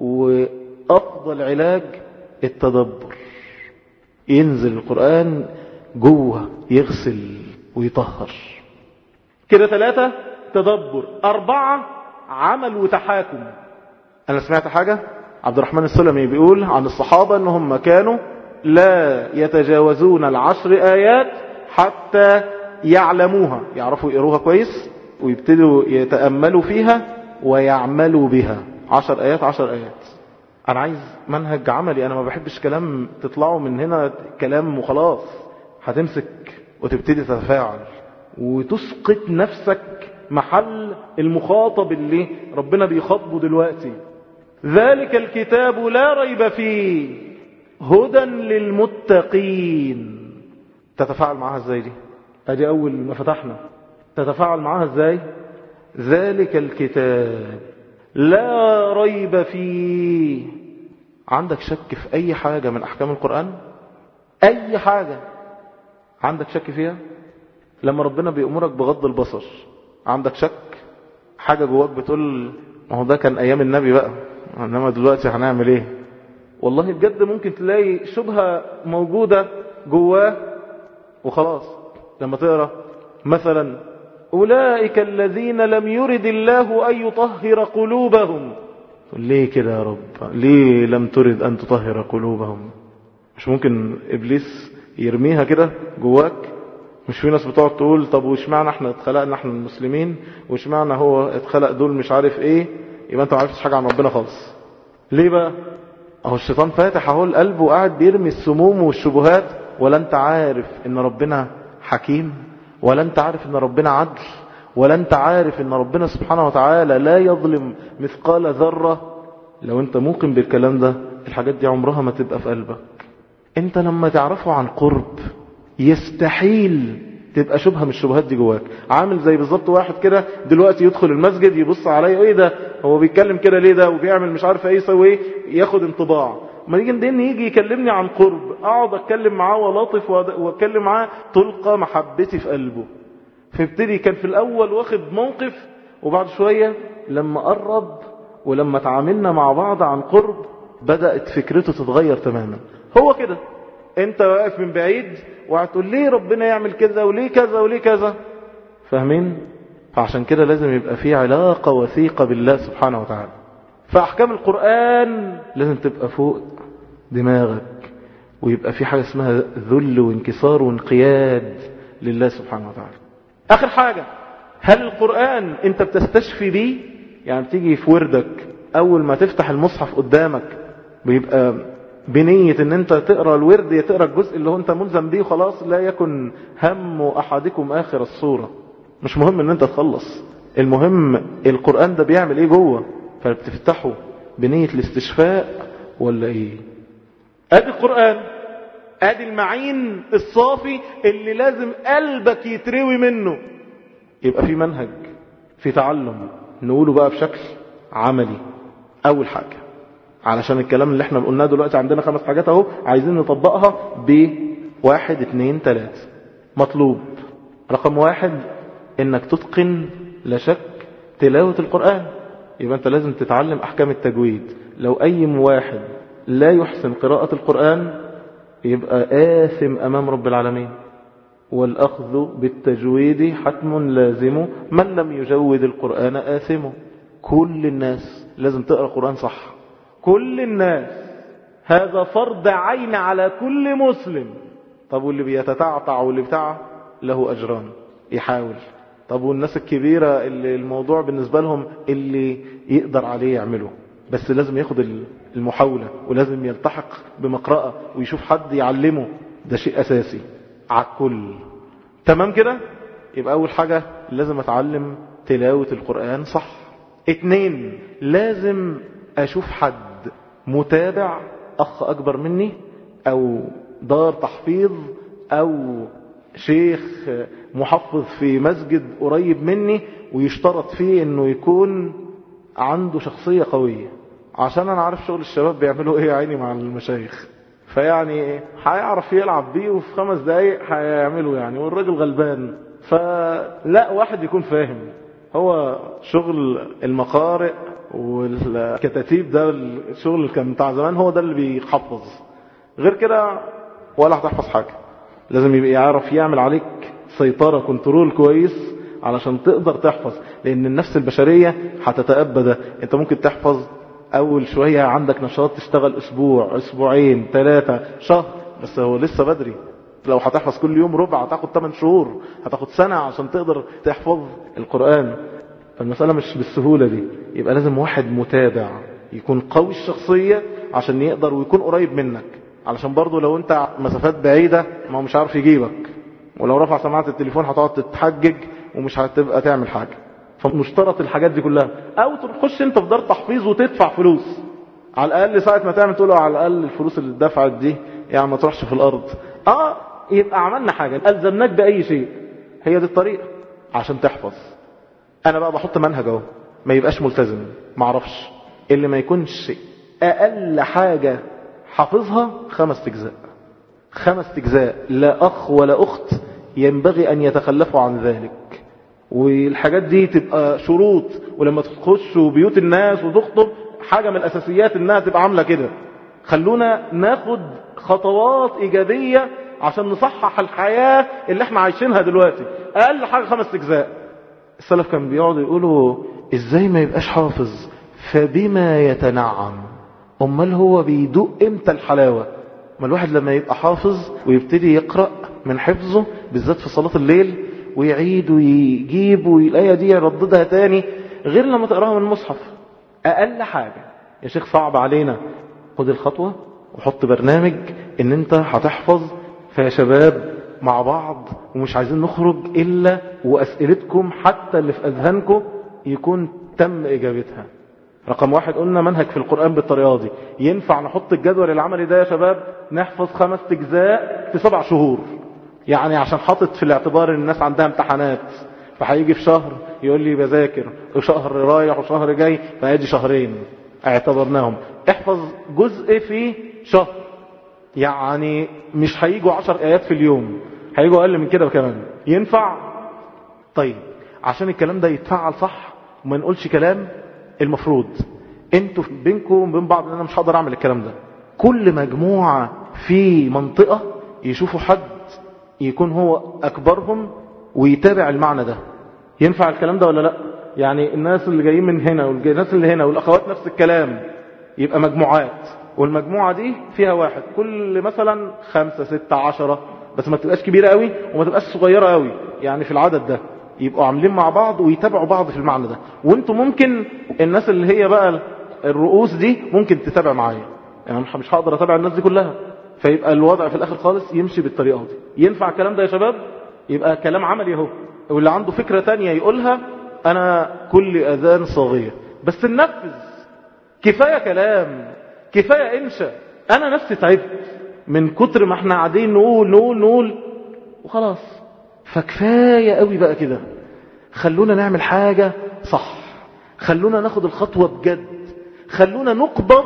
وأفضل علاج التدبر ينزل القرآن جوه يغسل ويطهر كده ثلاثة تدبر أربعة عمل وتحاكم أنا سمعت حاجة عبد الرحمن السلمي بيقول عن الصحابة أنهم كانوا لا يتجاوزون العشر آيات حتى يعلموها يعرفوا يقروها كويس ويبتدوا يتأملوا فيها ويعملوا بها عشر آيات عشر آيات أنا عايز منهج عملي أنا ما بحبش كلام تطلعوا من هنا كلام وخلاص هتمسك وتبتدي تتفاعل وتسقط نفسك محل المخاطب اللي ربنا بيخاطبه دلوقتي ذلك الكتاب لا ريب فيه هدى للمتقين تتفاعل معها ازاي دي ادي اول ما فتحنا تتفاعل معها ازاي ذلك الكتاب لا ريب فيه عندك شك في اي حاجة من احكام القرآن اي حاجة عندك شك فيها لما ربنا بيأمرك بغض البصر عندك شك حاجة جواك بتقول ما هو ده كان ايام النبي بقى انما دلوقتي هنعمل ايه والله بجد ممكن تلاقي شبهة موجودة جواه وخلاص لما تقرأ مثلا أولئك الذين لم يرد الله أن يطهر قلوبهم ليه كده يا رب ليه لم ترد أن تطهر قلوبهم مش ممكن إبليس يرميها كده جواك مش في ناس بتقعد تقول طب وش معنى احنا اتخلقنا احنا المسلمين وش معنى هو اتخلق دول مش عارف ايه يبقى انت ما عرفتش حاجة عن ربنا خالص ليه بقى اهو الشيطان فاتح اهو القلب وقاعد بيرمي السموم والشبهات ولا انت عارف ان ربنا حكيم ولا انت عارف ان ربنا عدل ولا انت عارف ان ربنا سبحانه وتعالى لا يظلم مثقال ذرة لو انت موقن بالكلام ده الحاجات دي عمرها ما تبقى في قلبك انت لما تعرفه عن قرب يستحيل تبقى شبهة من الشبهات دي جواك عامل زي بالظبط واحد كده دلوقتي يدخل المسجد يبص عليا ايه ده هو بيتكلم كده ليه ده وبيعمل مش عارف ايه يسوي ايه ياخد انطباع ما يجي ندين يجي يكلمني عن قرب اقعد اتكلم معاه ولاطف واتكلم معاه تلقى محبتي في قلبه فابتدي كان في الاول واخد موقف وبعد شوية لما قرب ولما تعاملنا مع بعض عن قرب بدأت فكرته تتغير تماما هو كده انت واقف من بعيد وهتقول ليه ربنا يعمل كذا وليه كذا وليه كذا فاهمين فعشان كده لازم يبقى في علاقة وثيقة بالله سبحانه وتعالى فأحكام القرآن لازم تبقى فوق دماغك ويبقى في حاجة اسمها ذل وانكسار وانقياد لله سبحانه وتعالى آخر حاجة هل القرآن انت بتستشفي بيه يعني بتيجي في وردك أول ما تفتح المصحف قدامك بيبقى بنية ان انت تقرأ الورد يا تقرأ الجزء اللي هو انت ملزم بيه خلاص لا يكن هم احدكم اخر الصورة مش مهم ان انت تخلص المهم القرآن ده بيعمل ايه جوه فبتفتحه بنية الاستشفاء ولا ايه ادي القرآن ادي المعين الصافي اللي لازم قلبك يتروي منه يبقى في منهج في تعلم نقوله بقى بشكل عملي اول حاجة علشان الكلام اللي احنا قلناه دلوقتي عندنا خمس حاجات اهو عايزين نطبقها بواحد اتنين تلاتة مطلوب رقم واحد انك تتقن لا شك تلاوة القرآن يبقى انت لازم تتعلم احكام التجويد لو اي واحد لا يحسن قراءة القرآن يبقى آثم امام رب العالمين والاخذ بالتجويد حتم لازم من لم يجود القرآن آثمه كل الناس لازم تقرأ القرآن صح كل الناس هذا فرض عين على كل مسلم طب واللي بيتتعطع واللي بتاع له أجران يحاول طب والناس الكبيرة اللي الموضوع بالنسبة لهم اللي يقدر عليه يعمله بس لازم ياخد المحاولة ولازم يلتحق بمقرأة ويشوف حد يعلمه ده شيء أساسي على الكل تمام كده يبقى أول حاجة لازم أتعلم تلاوة القرآن صح اتنين لازم أشوف حد متابع أخ أكبر مني أو دار تحفيظ أو شيخ محفظ في مسجد قريب مني ويشترط فيه أنه يكون عنده شخصية قوية عشان أنا عارف شغل الشباب بيعملوا إيه عيني مع المشايخ فيعني هيعرف يلعب بيه وفي خمس دقايق هيعمله يعني والراجل غلبان فلا واحد يكون فاهم هو شغل المقارئ والكتاتيب ده الشغل اللي كان بتاع زمان هو ده اللي بيحفظ غير كده ولا هتحفظ حاجة لازم يبقى يعرف يعمل عليك سيطرة كنترول كويس علشان تقدر تحفظ لان النفس البشرية هتتأبى ده انت ممكن تحفظ اول شوية عندك نشاط تشتغل اسبوع اسبوعين ثلاثة شهر بس هو لسه بدري لو هتحفظ كل يوم ربع هتاخد 8 شهور هتاخد سنة عشان تقدر تحفظ القرآن فالمسألة مش بالسهولة دي يبقى لازم واحد متابع يكون قوي الشخصية عشان يقدر ويكون قريب منك علشان برضو لو انت مسافات بعيدة ما هو مش عارف يجيبك ولو رفع سماعة التليفون هتقعد تتحجج ومش هتبقى تعمل حاجة فمشترط الحاجات دي كلها او تخش انت في دار تحفيظ وتدفع فلوس على الاقل ساعة ما تعمل تقول على الاقل الفلوس اللي اتدفعت دي يعني ما تروحش في الارض اه يبقى عملنا حاجة ألزمناك بأي شيء هي دي الطريقة عشان تحفظ أنا بقى بحط منهج اهو ما يبقاش ملتزم ما اعرفش اللي ما يكونش أقل حاجة حافظها خمس تجزاء خمس تجزاء لا أخ ولا أخت ينبغي أن يتخلفوا عن ذلك والحاجات دي تبقى شروط ولما تخشوا بيوت الناس وتخطب حاجة من الأساسيات إنها تبقى عاملة كده خلونا ناخد خطوات إيجابية عشان نصحح الحياة اللي احنا عايشينها دلوقتي اقل حاجة خمس اجزاء السلف كان بيقعدوا يقولوا ازاي ما يبقاش حافظ فبما يتنعم امال هو بيدوق امتى الحلاوة ما الواحد لما يبقى حافظ ويبتدي يقرأ من حفظه بالذات في صلاة الليل ويعيد ويجيب والآية دي يرددها تاني غير لما تقراها من المصحف أقل حاجة يا شيخ صعب علينا خد الخطوة وحط برنامج ان انت هتحفظ فيا شباب مع بعض ومش عايزين نخرج إلا وأسئلتكم حتى اللي في أذهانكم يكون تم إجابتها رقم واحد قلنا منهج في القرآن بالطريقة دي ينفع نحط الجدول العملي ده يا شباب نحفظ خمس تجزاء في سبع شهور يعني عشان حاطط في الاعتبار ان الناس عندها امتحانات فهيجي في شهر يقول لي بذاكر وشهر رايح وشهر جاي فادي شهرين اعتبرناهم احفظ جزء في شهر يعني مش هيجوا عشر آيات في اليوم هيجوا أقل من كده كمان ينفع طيب عشان الكلام ده يتفعل صح وما نقولش كلام المفروض انتوا بينكم وبين بعض انا مش هقدر اعمل الكلام ده كل مجموعة في منطقة يشوفوا حد يكون هو اكبرهم ويتابع المعنى ده ينفع الكلام ده ولا لا يعني الناس اللي جايين من هنا والناس اللي هنا والاخوات نفس الكلام يبقى مجموعات والمجموعة دي فيها واحد كل مثلا خمسة ستة عشرة بس ما تبقاش كبيرة قوي وما تبقاش صغيرة قوي يعني في العدد ده يبقوا عاملين مع بعض ويتابعوا بعض في المعنى ده وانتوا ممكن الناس اللي هي بقى الرؤوس دي ممكن تتابع معايا يعني مش هقدر اتابع الناس دي كلها فيبقى الوضع في الاخر خالص يمشي بالطريقة دي ينفع الكلام ده يا شباب يبقى كلام عملي اهو واللي عنده فكرة تانية يقولها انا كل اذان صاغية بس ننفذ كفاية كلام كفاية انشا انا نفسي تعبت من كتر ما احنا قاعدين نقول نقول نقول وخلاص فكفاية قوي بقى كده خلونا نعمل حاجة صح خلونا ناخد الخطوة بجد خلونا نقبض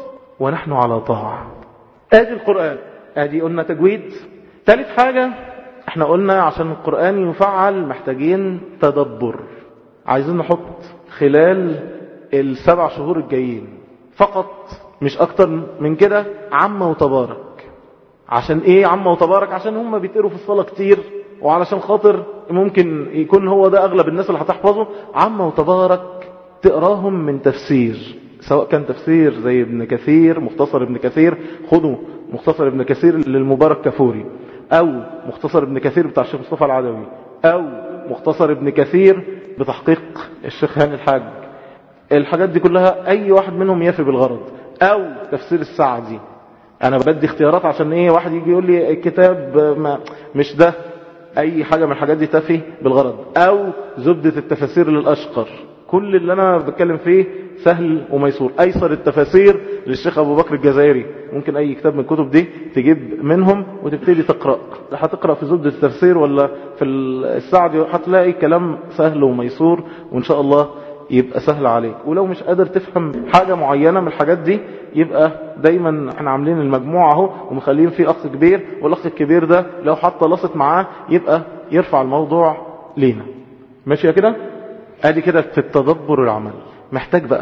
ونحن على طاعة ادي القرآن ادي قلنا تجويد ثالث حاجة احنا قلنا عشان القرآن يفعل محتاجين تدبر عايزين نحط خلال السبع شهور الجايين فقط مش اكتر من كده عم وتبارك عشان ايه عم وتبارك عشان هم بيتقروا في الصلاة كتير وعلشان خاطر ممكن يكون هو ده اغلب الناس اللي هتحفظه عم وتبارك تقراهم من تفسير سواء كان تفسير زي ابن كثير مختصر ابن كثير خدوا مختصر ابن كثير للمبارك كفوري او مختصر ابن كثير بتاع الشيخ مصطفى العدوي او مختصر ابن كثير بتحقيق الشيخ هاني الحاج الحاجات دي كلها اي واحد منهم يفي بالغرض او تفسير السعدي انا بدي اختيارات عشان ايه واحد يجي يقول لي الكتاب ما مش ده اي حاجة من الحاجات دي تفي بالغرض او زبدة التفاسير للاشقر كل اللي انا بتكلم فيه سهل وميسور ايسر التفاسير للشيخ ابو بكر الجزائري ممكن اي كتاب من الكتب دي تجيب منهم وتبتدي تقرأ هتقرأ في زبدة التفسير ولا في السعدي هتلاقي كلام سهل وميسور وان شاء الله يبقى سهل عليك ولو مش قادر تفهم حاجة معينة من الحاجات دي يبقى دايما احنا عاملين المجموعة اهو ومخلين فيه اخ كبير والاخ الكبير ده لو حتى لصت معاه يبقى يرفع الموضوع لينا ماشي يا كده ادي كده في التدبر العمل محتاج بقى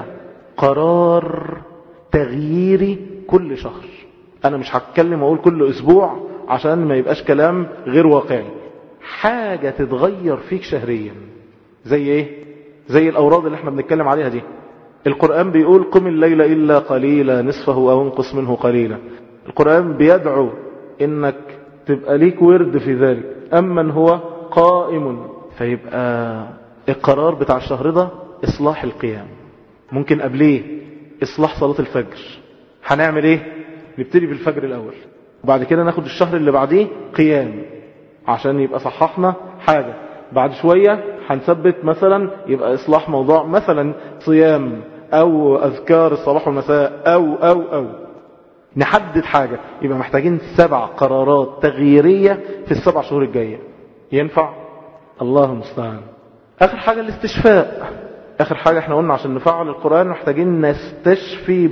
قرار تغييري كل شهر انا مش هتكلم واقول كل اسبوع عشان ما يبقاش كلام غير واقعي حاجة تتغير فيك شهريا زي ايه زي الاوراد اللي احنا بنتكلم عليها دي القرآن بيقول قم الليل إلا قليلا نصفه أو انقص منه قليلا القرآن بيدعو انك تبقى ليك ورد في ذلك أمن هو قائم فيبقى القرار بتاع الشهر ده إصلاح القيام ممكن قبليه إصلاح صلاة الفجر هنعمل إيه نبتدي بالفجر الأول وبعد كده ناخد الشهر اللي بعديه قيام عشان يبقى صححنا حاجة بعد شوية هنثبت مثلا يبقى إصلاح موضوع مثلا صيام أو أذكار الصباح والمساء أو أو أو نحدد حاجة يبقى محتاجين سبع قرارات تغييرية في السبع شهور الجاية ينفع الله المستعان آخر حاجة الاستشفاء آخر حاجة احنا قلنا عشان نفعل القرآن محتاجين نستشفي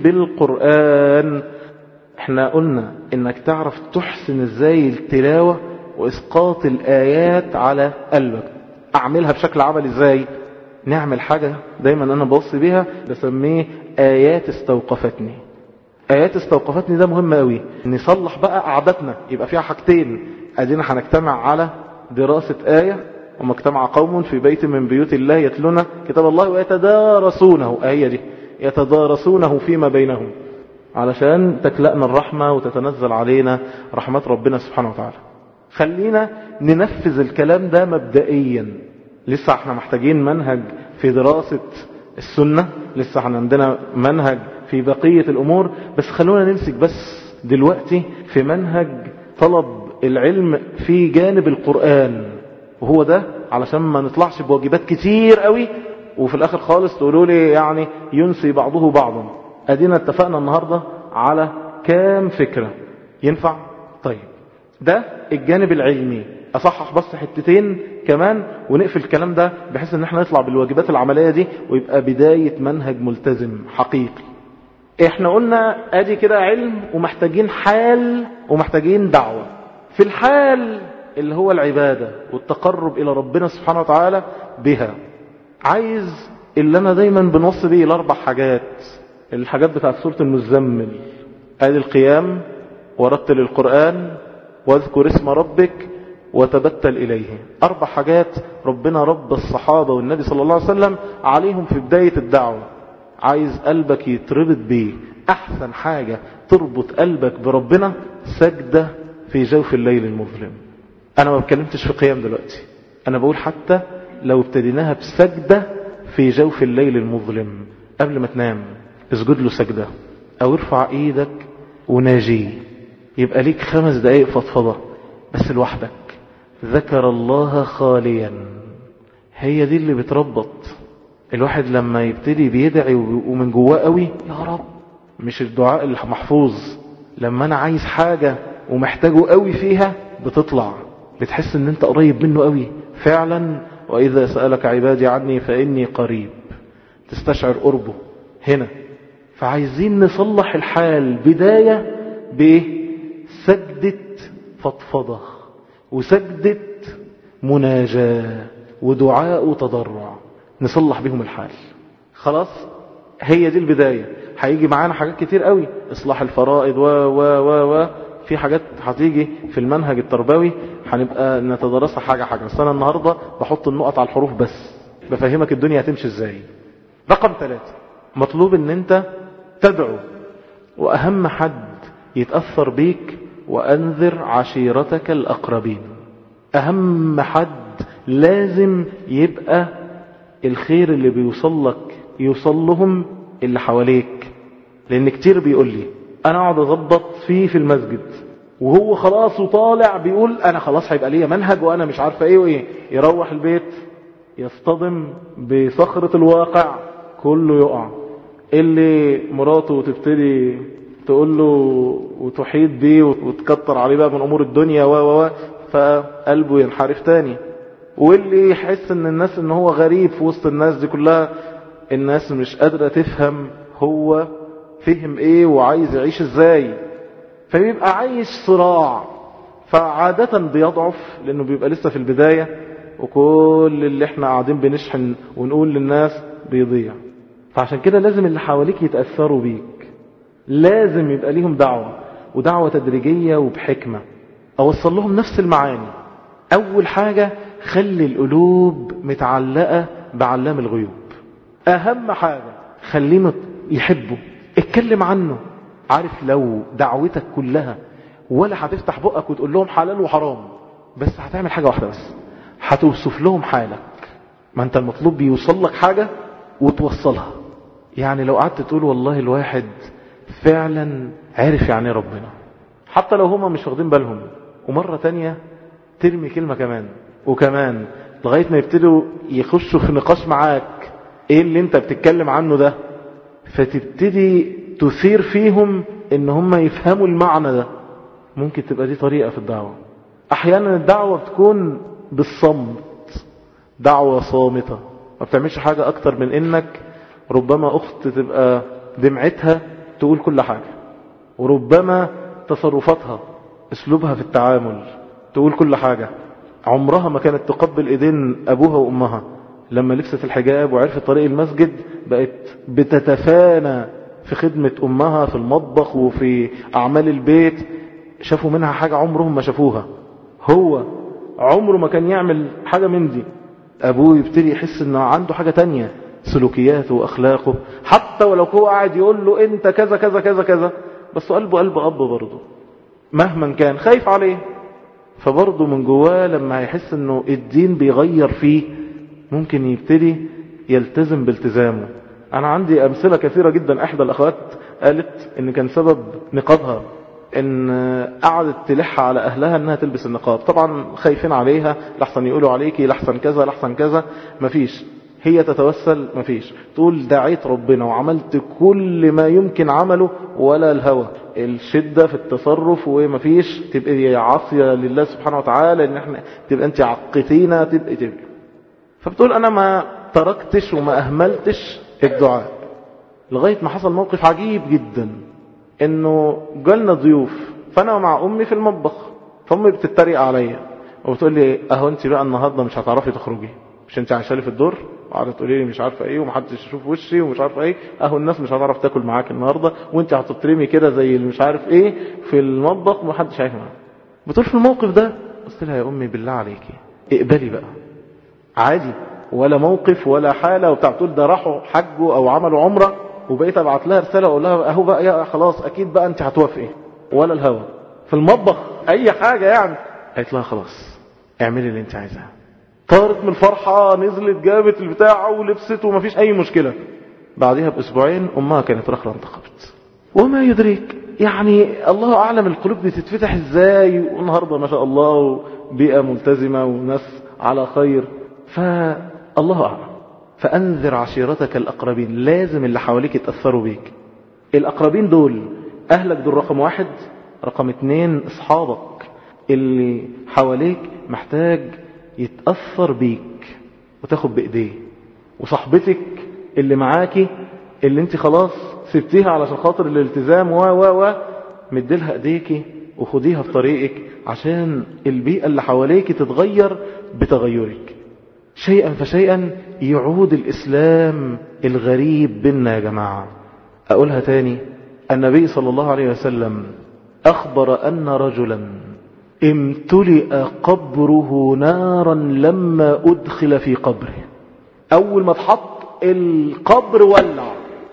بالقرآن احنا قلنا انك تعرف تحسن ازاي التلاوة واسقاط الآيات على قلبك اعملها بشكل عملي ازاي نعمل حاجة دايما انا بوصي بيها بسميه آيات استوقفتني آيات استوقفتني ده مهم قوي نصلح بقى قعدتنا يبقى فيها حاجتين ادينا هنجتمع على دراسة آية وما اجتمع قوم في بيت من بيوت الله يتلون كتاب الله ويتدارسونه آية دي يتدارسونه فيما بينهم علشان تكلأنا الرحمة وتتنزل علينا رحمات ربنا سبحانه وتعالى خلينا ننفذ الكلام ده مبدئيا لسه احنا محتاجين منهج في دراسة السنة لسه احنا عندنا منهج في بقية الأمور بس خلونا نمسك بس دلوقتي في منهج طلب العلم في جانب القرآن وهو ده علشان ما نطلعش بواجبات كتير قوي وفي الآخر خالص تقولوا لي يعني ينسي بعضه بعضا أدينا اتفقنا النهاردة على كام فكرة ينفع؟ طيب ده الجانب العلمي أصحح بس حتتين كمان ونقفل الكلام ده بحيث ان احنا نطلع بالواجبات العملية دي ويبقى بداية منهج ملتزم حقيقي احنا قلنا ادي كده علم ومحتاجين حال ومحتاجين دعوة في الحال اللي هو العبادة والتقرب الى ربنا سبحانه وتعالى بها عايز اللي انا دايما بنوصي بيه الاربع حاجات الحاجات بتاعت سورة المزمل ادي القيام ورتل القرآن واذكر اسم ربك وتبتل إليه أربع حاجات ربنا رب الصحابة والنبي صلى الله عليه وسلم عليهم في بداية الدعوة عايز قلبك يتربط بيه أحسن حاجة تربط قلبك بربنا سجدة في جوف الليل المظلم أنا ما بكلمتش في قيام دلوقتي أنا بقول حتى لو ابتديناها بسجدة في جوف الليل المظلم قبل ما تنام اسجد له سجدة أو ارفع إيدك وناجيه يبقى ليك خمس دقايق فضفضة بس لوحدك ذكر الله خاليا هي دي اللي بتربط الواحد لما يبتدي بيدعي ومن جواه قوي يا رب مش الدعاء المحفوظ لما انا عايز حاجة ومحتاجه قوي فيها بتطلع بتحس ان انت قريب منه قوي فعلا واذا سألك عبادي عني فاني قريب تستشعر قربه هنا فعايزين نصلح الحال بداية بسجدة فضفضة وسجدة مناجاة ودعاء وتضرع نصلح بهم الحال خلاص هي دي البداية هيجي معانا حاجات كتير قوي اصلاح الفرائض و و و و في حاجات هتيجي في المنهج التربوي هنبقى نتدرسها حاجة حاجة بس انا النهاردة بحط النقط على الحروف بس بفهمك الدنيا هتمشي ازاي رقم ثلاثة مطلوب ان انت تدعو واهم حد يتأثر بيك وأنذر عشيرتك الأقربين أهم حد لازم يبقى الخير اللي بيوصل لك يوصل لهم اللي حواليك لأن كتير بيقول لي أنا أقعد أظبط فيه في المسجد وهو خلاص وطالع بيقول أنا خلاص هيبقى ليا منهج وأنا مش عارفة إيه وإيه يروح البيت يصطدم بصخرة الواقع كله يقع اللي مراته تبتدي تقول له وتحيط بيه وتكتر عليه بقى من امور الدنيا و و فقلبه ينحرف تاني واللي يحس ان الناس ان هو غريب في وسط الناس دي كلها الناس مش قادرة تفهم هو فهم ايه وعايز يعيش ازاي فبيبقى عايش صراع فعادة بيضعف لانه بيبقى لسه في البداية وكل اللي احنا قاعدين بنشحن ونقول للناس بيضيع فعشان كده لازم اللي حواليك يتأثروا بيك لازم يبقى ليهم دعوة ودعوة تدريجية وبحكمة أوصل لهم نفس المعاني أول حاجة خلي القلوب متعلقة بعلام الغيوب أهم حاجة خليه يحبه اتكلم عنه عارف لو دعوتك كلها ولا هتفتح بقك وتقول لهم حلال وحرام بس هتعمل حاجة واحدة بس هتوصف لهم حالك ما انت المطلوب بيوصل لك حاجة وتوصلها يعني لو قعدت تقول والله الواحد فعلا عارف يعني ربنا حتى لو هما مش واخدين بالهم ومرة تانية ترمي كلمة كمان وكمان لغاية ما يبتدوا يخشوا في نقاش معاك ايه اللي انت بتتكلم عنه ده فتبتدي تثير فيهم ان هم يفهموا المعنى ده ممكن تبقى دي طريقة في الدعوة احيانا الدعوة بتكون بالصمت دعوة صامتة ما بتعملش حاجة اكتر من انك ربما اخت تبقى دمعتها تقول كل حاجة وربما تصرفاتها اسلوبها في التعامل تقول كل حاجة عمرها ما كانت تقبل ايدين ابوها وامها لما لبست الحجاب وعرفت طريق المسجد بقت بتتفانى في خدمة امها في المطبخ وفي اعمال البيت شافوا منها حاجة عمرهم ما شافوها هو عمره ما كان يعمل حاجة من دي ابوه يبتدي يحس انه عنده حاجة تانية سلوكياته واخلاقه حتى ولو هو قاعد يقول له انت كذا كذا كذا كذا بس قلبه قلب اب برضه مهما كان خايف عليه فبرضه من جواه لما يحس انه الدين بيغير فيه ممكن يبتدي يلتزم بالتزامه انا عندي امثلة كثيرة جدا احدى الاخوات قالت ان كان سبب نقابها ان قعدت تلح على اهلها انها تلبس النقاب طبعا خايفين عليها لحسن يقولوا عليكي لحسن كذا لحسن كذا مفيش هي تتوسل مفيش تقول دعيت ربنا وعملت كل ما يمكن عمله ولا الهوى الشدة في التصرف ومفيش تبقى عاصية لله سبحانه وتعالى ان احنا تبقى انت عقتينا تبقى تبقى فبتقول انا ما تركتش وما اهملتش الدعاء لغاية ما حصل موقف عجيب جدا انه جالنا ضيوف فانا مع امي في المطبخ فامي بتتريق عليا وبتقول لي اهو انت بقى النهارده مش هتعرفي تخرجي مش انت عايشه لي في الدور وقعدت تقولي لي مش عارفه ايه ومحدش يشوف وشي ومش عارفه ايه اهو الناس مش هتعرف تاكل معاك النهارده وانت هتترمي كده زي اللي مش عارف ايه في المطبخ ومحدش عارف معاك بتقول في الموقف ده قلت لها يا امي بالله عليكي اقبلي بقى عادي ولا موقف ولا حاله وبتاع تقول ده راحوا حجوا او عملوا عمره وبقيت ابعت لها رساله اقول لها اهو بقى يا خلاص اكيد بقى انت هتوافقي ولا الهوى في المطبخ اي حاجه يعني قالت لها خلاص اعملي اللي انت عايزاه طارت من الفرحة نزلت جابت البتاع ولبست ومفيش أي مشكلة بعدها بأسبوعين أمها كانت رخرة انتخبت وما يدريك يعني الله أعلم القلوب بتتفتح إزاي والنهاردة ما شاء الله بيئة ملتزمة وناس على خير فالله أعلم فأنذر عشيرتك الأقربين لازم اللي حواليك يتأثروا بيك الأقربين دول أهلك دول رقم واحد رقم اتنين أصحابك اللي حواليك محتاج يتأثر بيك وتاخد بإيديه وصاحبتك اللي معاكي اللي انت خلاص سبتيها علشان خاطر الالتزام و و و مديلها ايديكي وخديها في طريقك عشان البيئة اللي حواليك تتغير بتغيرك شيئا فشيئا يعود الإسلام الغريب بينا يا جماعة أقولها تاني النبي صلى الله عليه وسلم أخبر أن رجلا امتلئ قبره نارا لما أدخل في قبره أول ما اتحط القبر ولع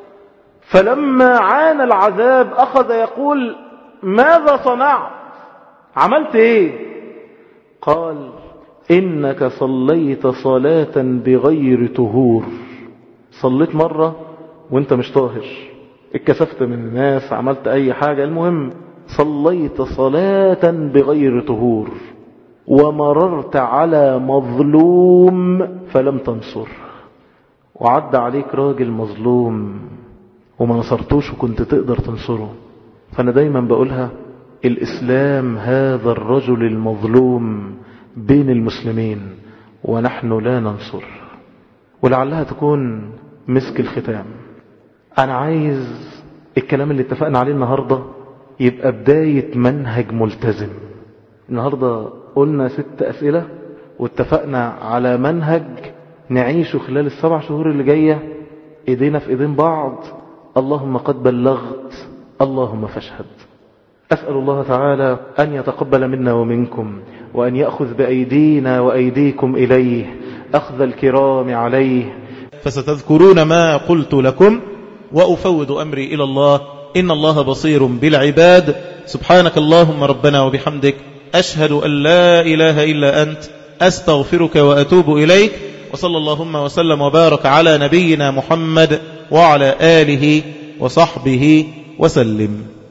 فلما عان العذاب أخذ يقول ماذا صنعت عملت ايه قال إنك صليت صلاة بغير طهور صليت مرة وانت مش طاهر اتكسفت من الناس عملت أي حاجة المهم صليت صلاة بغير طهور ومررت على مظلوم فلم تنصر وعد عليك راجل مظلوم وما نصرتوش وكنت تقدر تنصره فأنا دايما بقولها الإسلام هذا الرجل المظلوم بين المسلمين ونحن لا ننصر ولعلها تكون مسك الختام أنا عايز الكلام اللي اتفقنا عليه النهاردة يبقى بداية منهج ملتزم النهاردة قلنا ست أسئلة واتفقنا على منهج نعيشه خلال السبع شهور اللي جاية ايدينا في ايدين بعض اللهم قد بلغت اللهم فاشهد أسأل الله تعالى أن يتقبل منا ومنكم وأن يأخذ بأيدينا وأيديكم إليه أخذ الكرام عليه فستذكرون ما قلت لكم وأفوض أمري إلى الله إن الله بصير بالعباد سبحانك اللهم ربنا وبحمدك أشهد أن لا إله إلا أنت أستغفرك وأتوب إليك وصلى اللهم وسلم وبارك على نبينا محمد وعلى آله وصحبه وسلم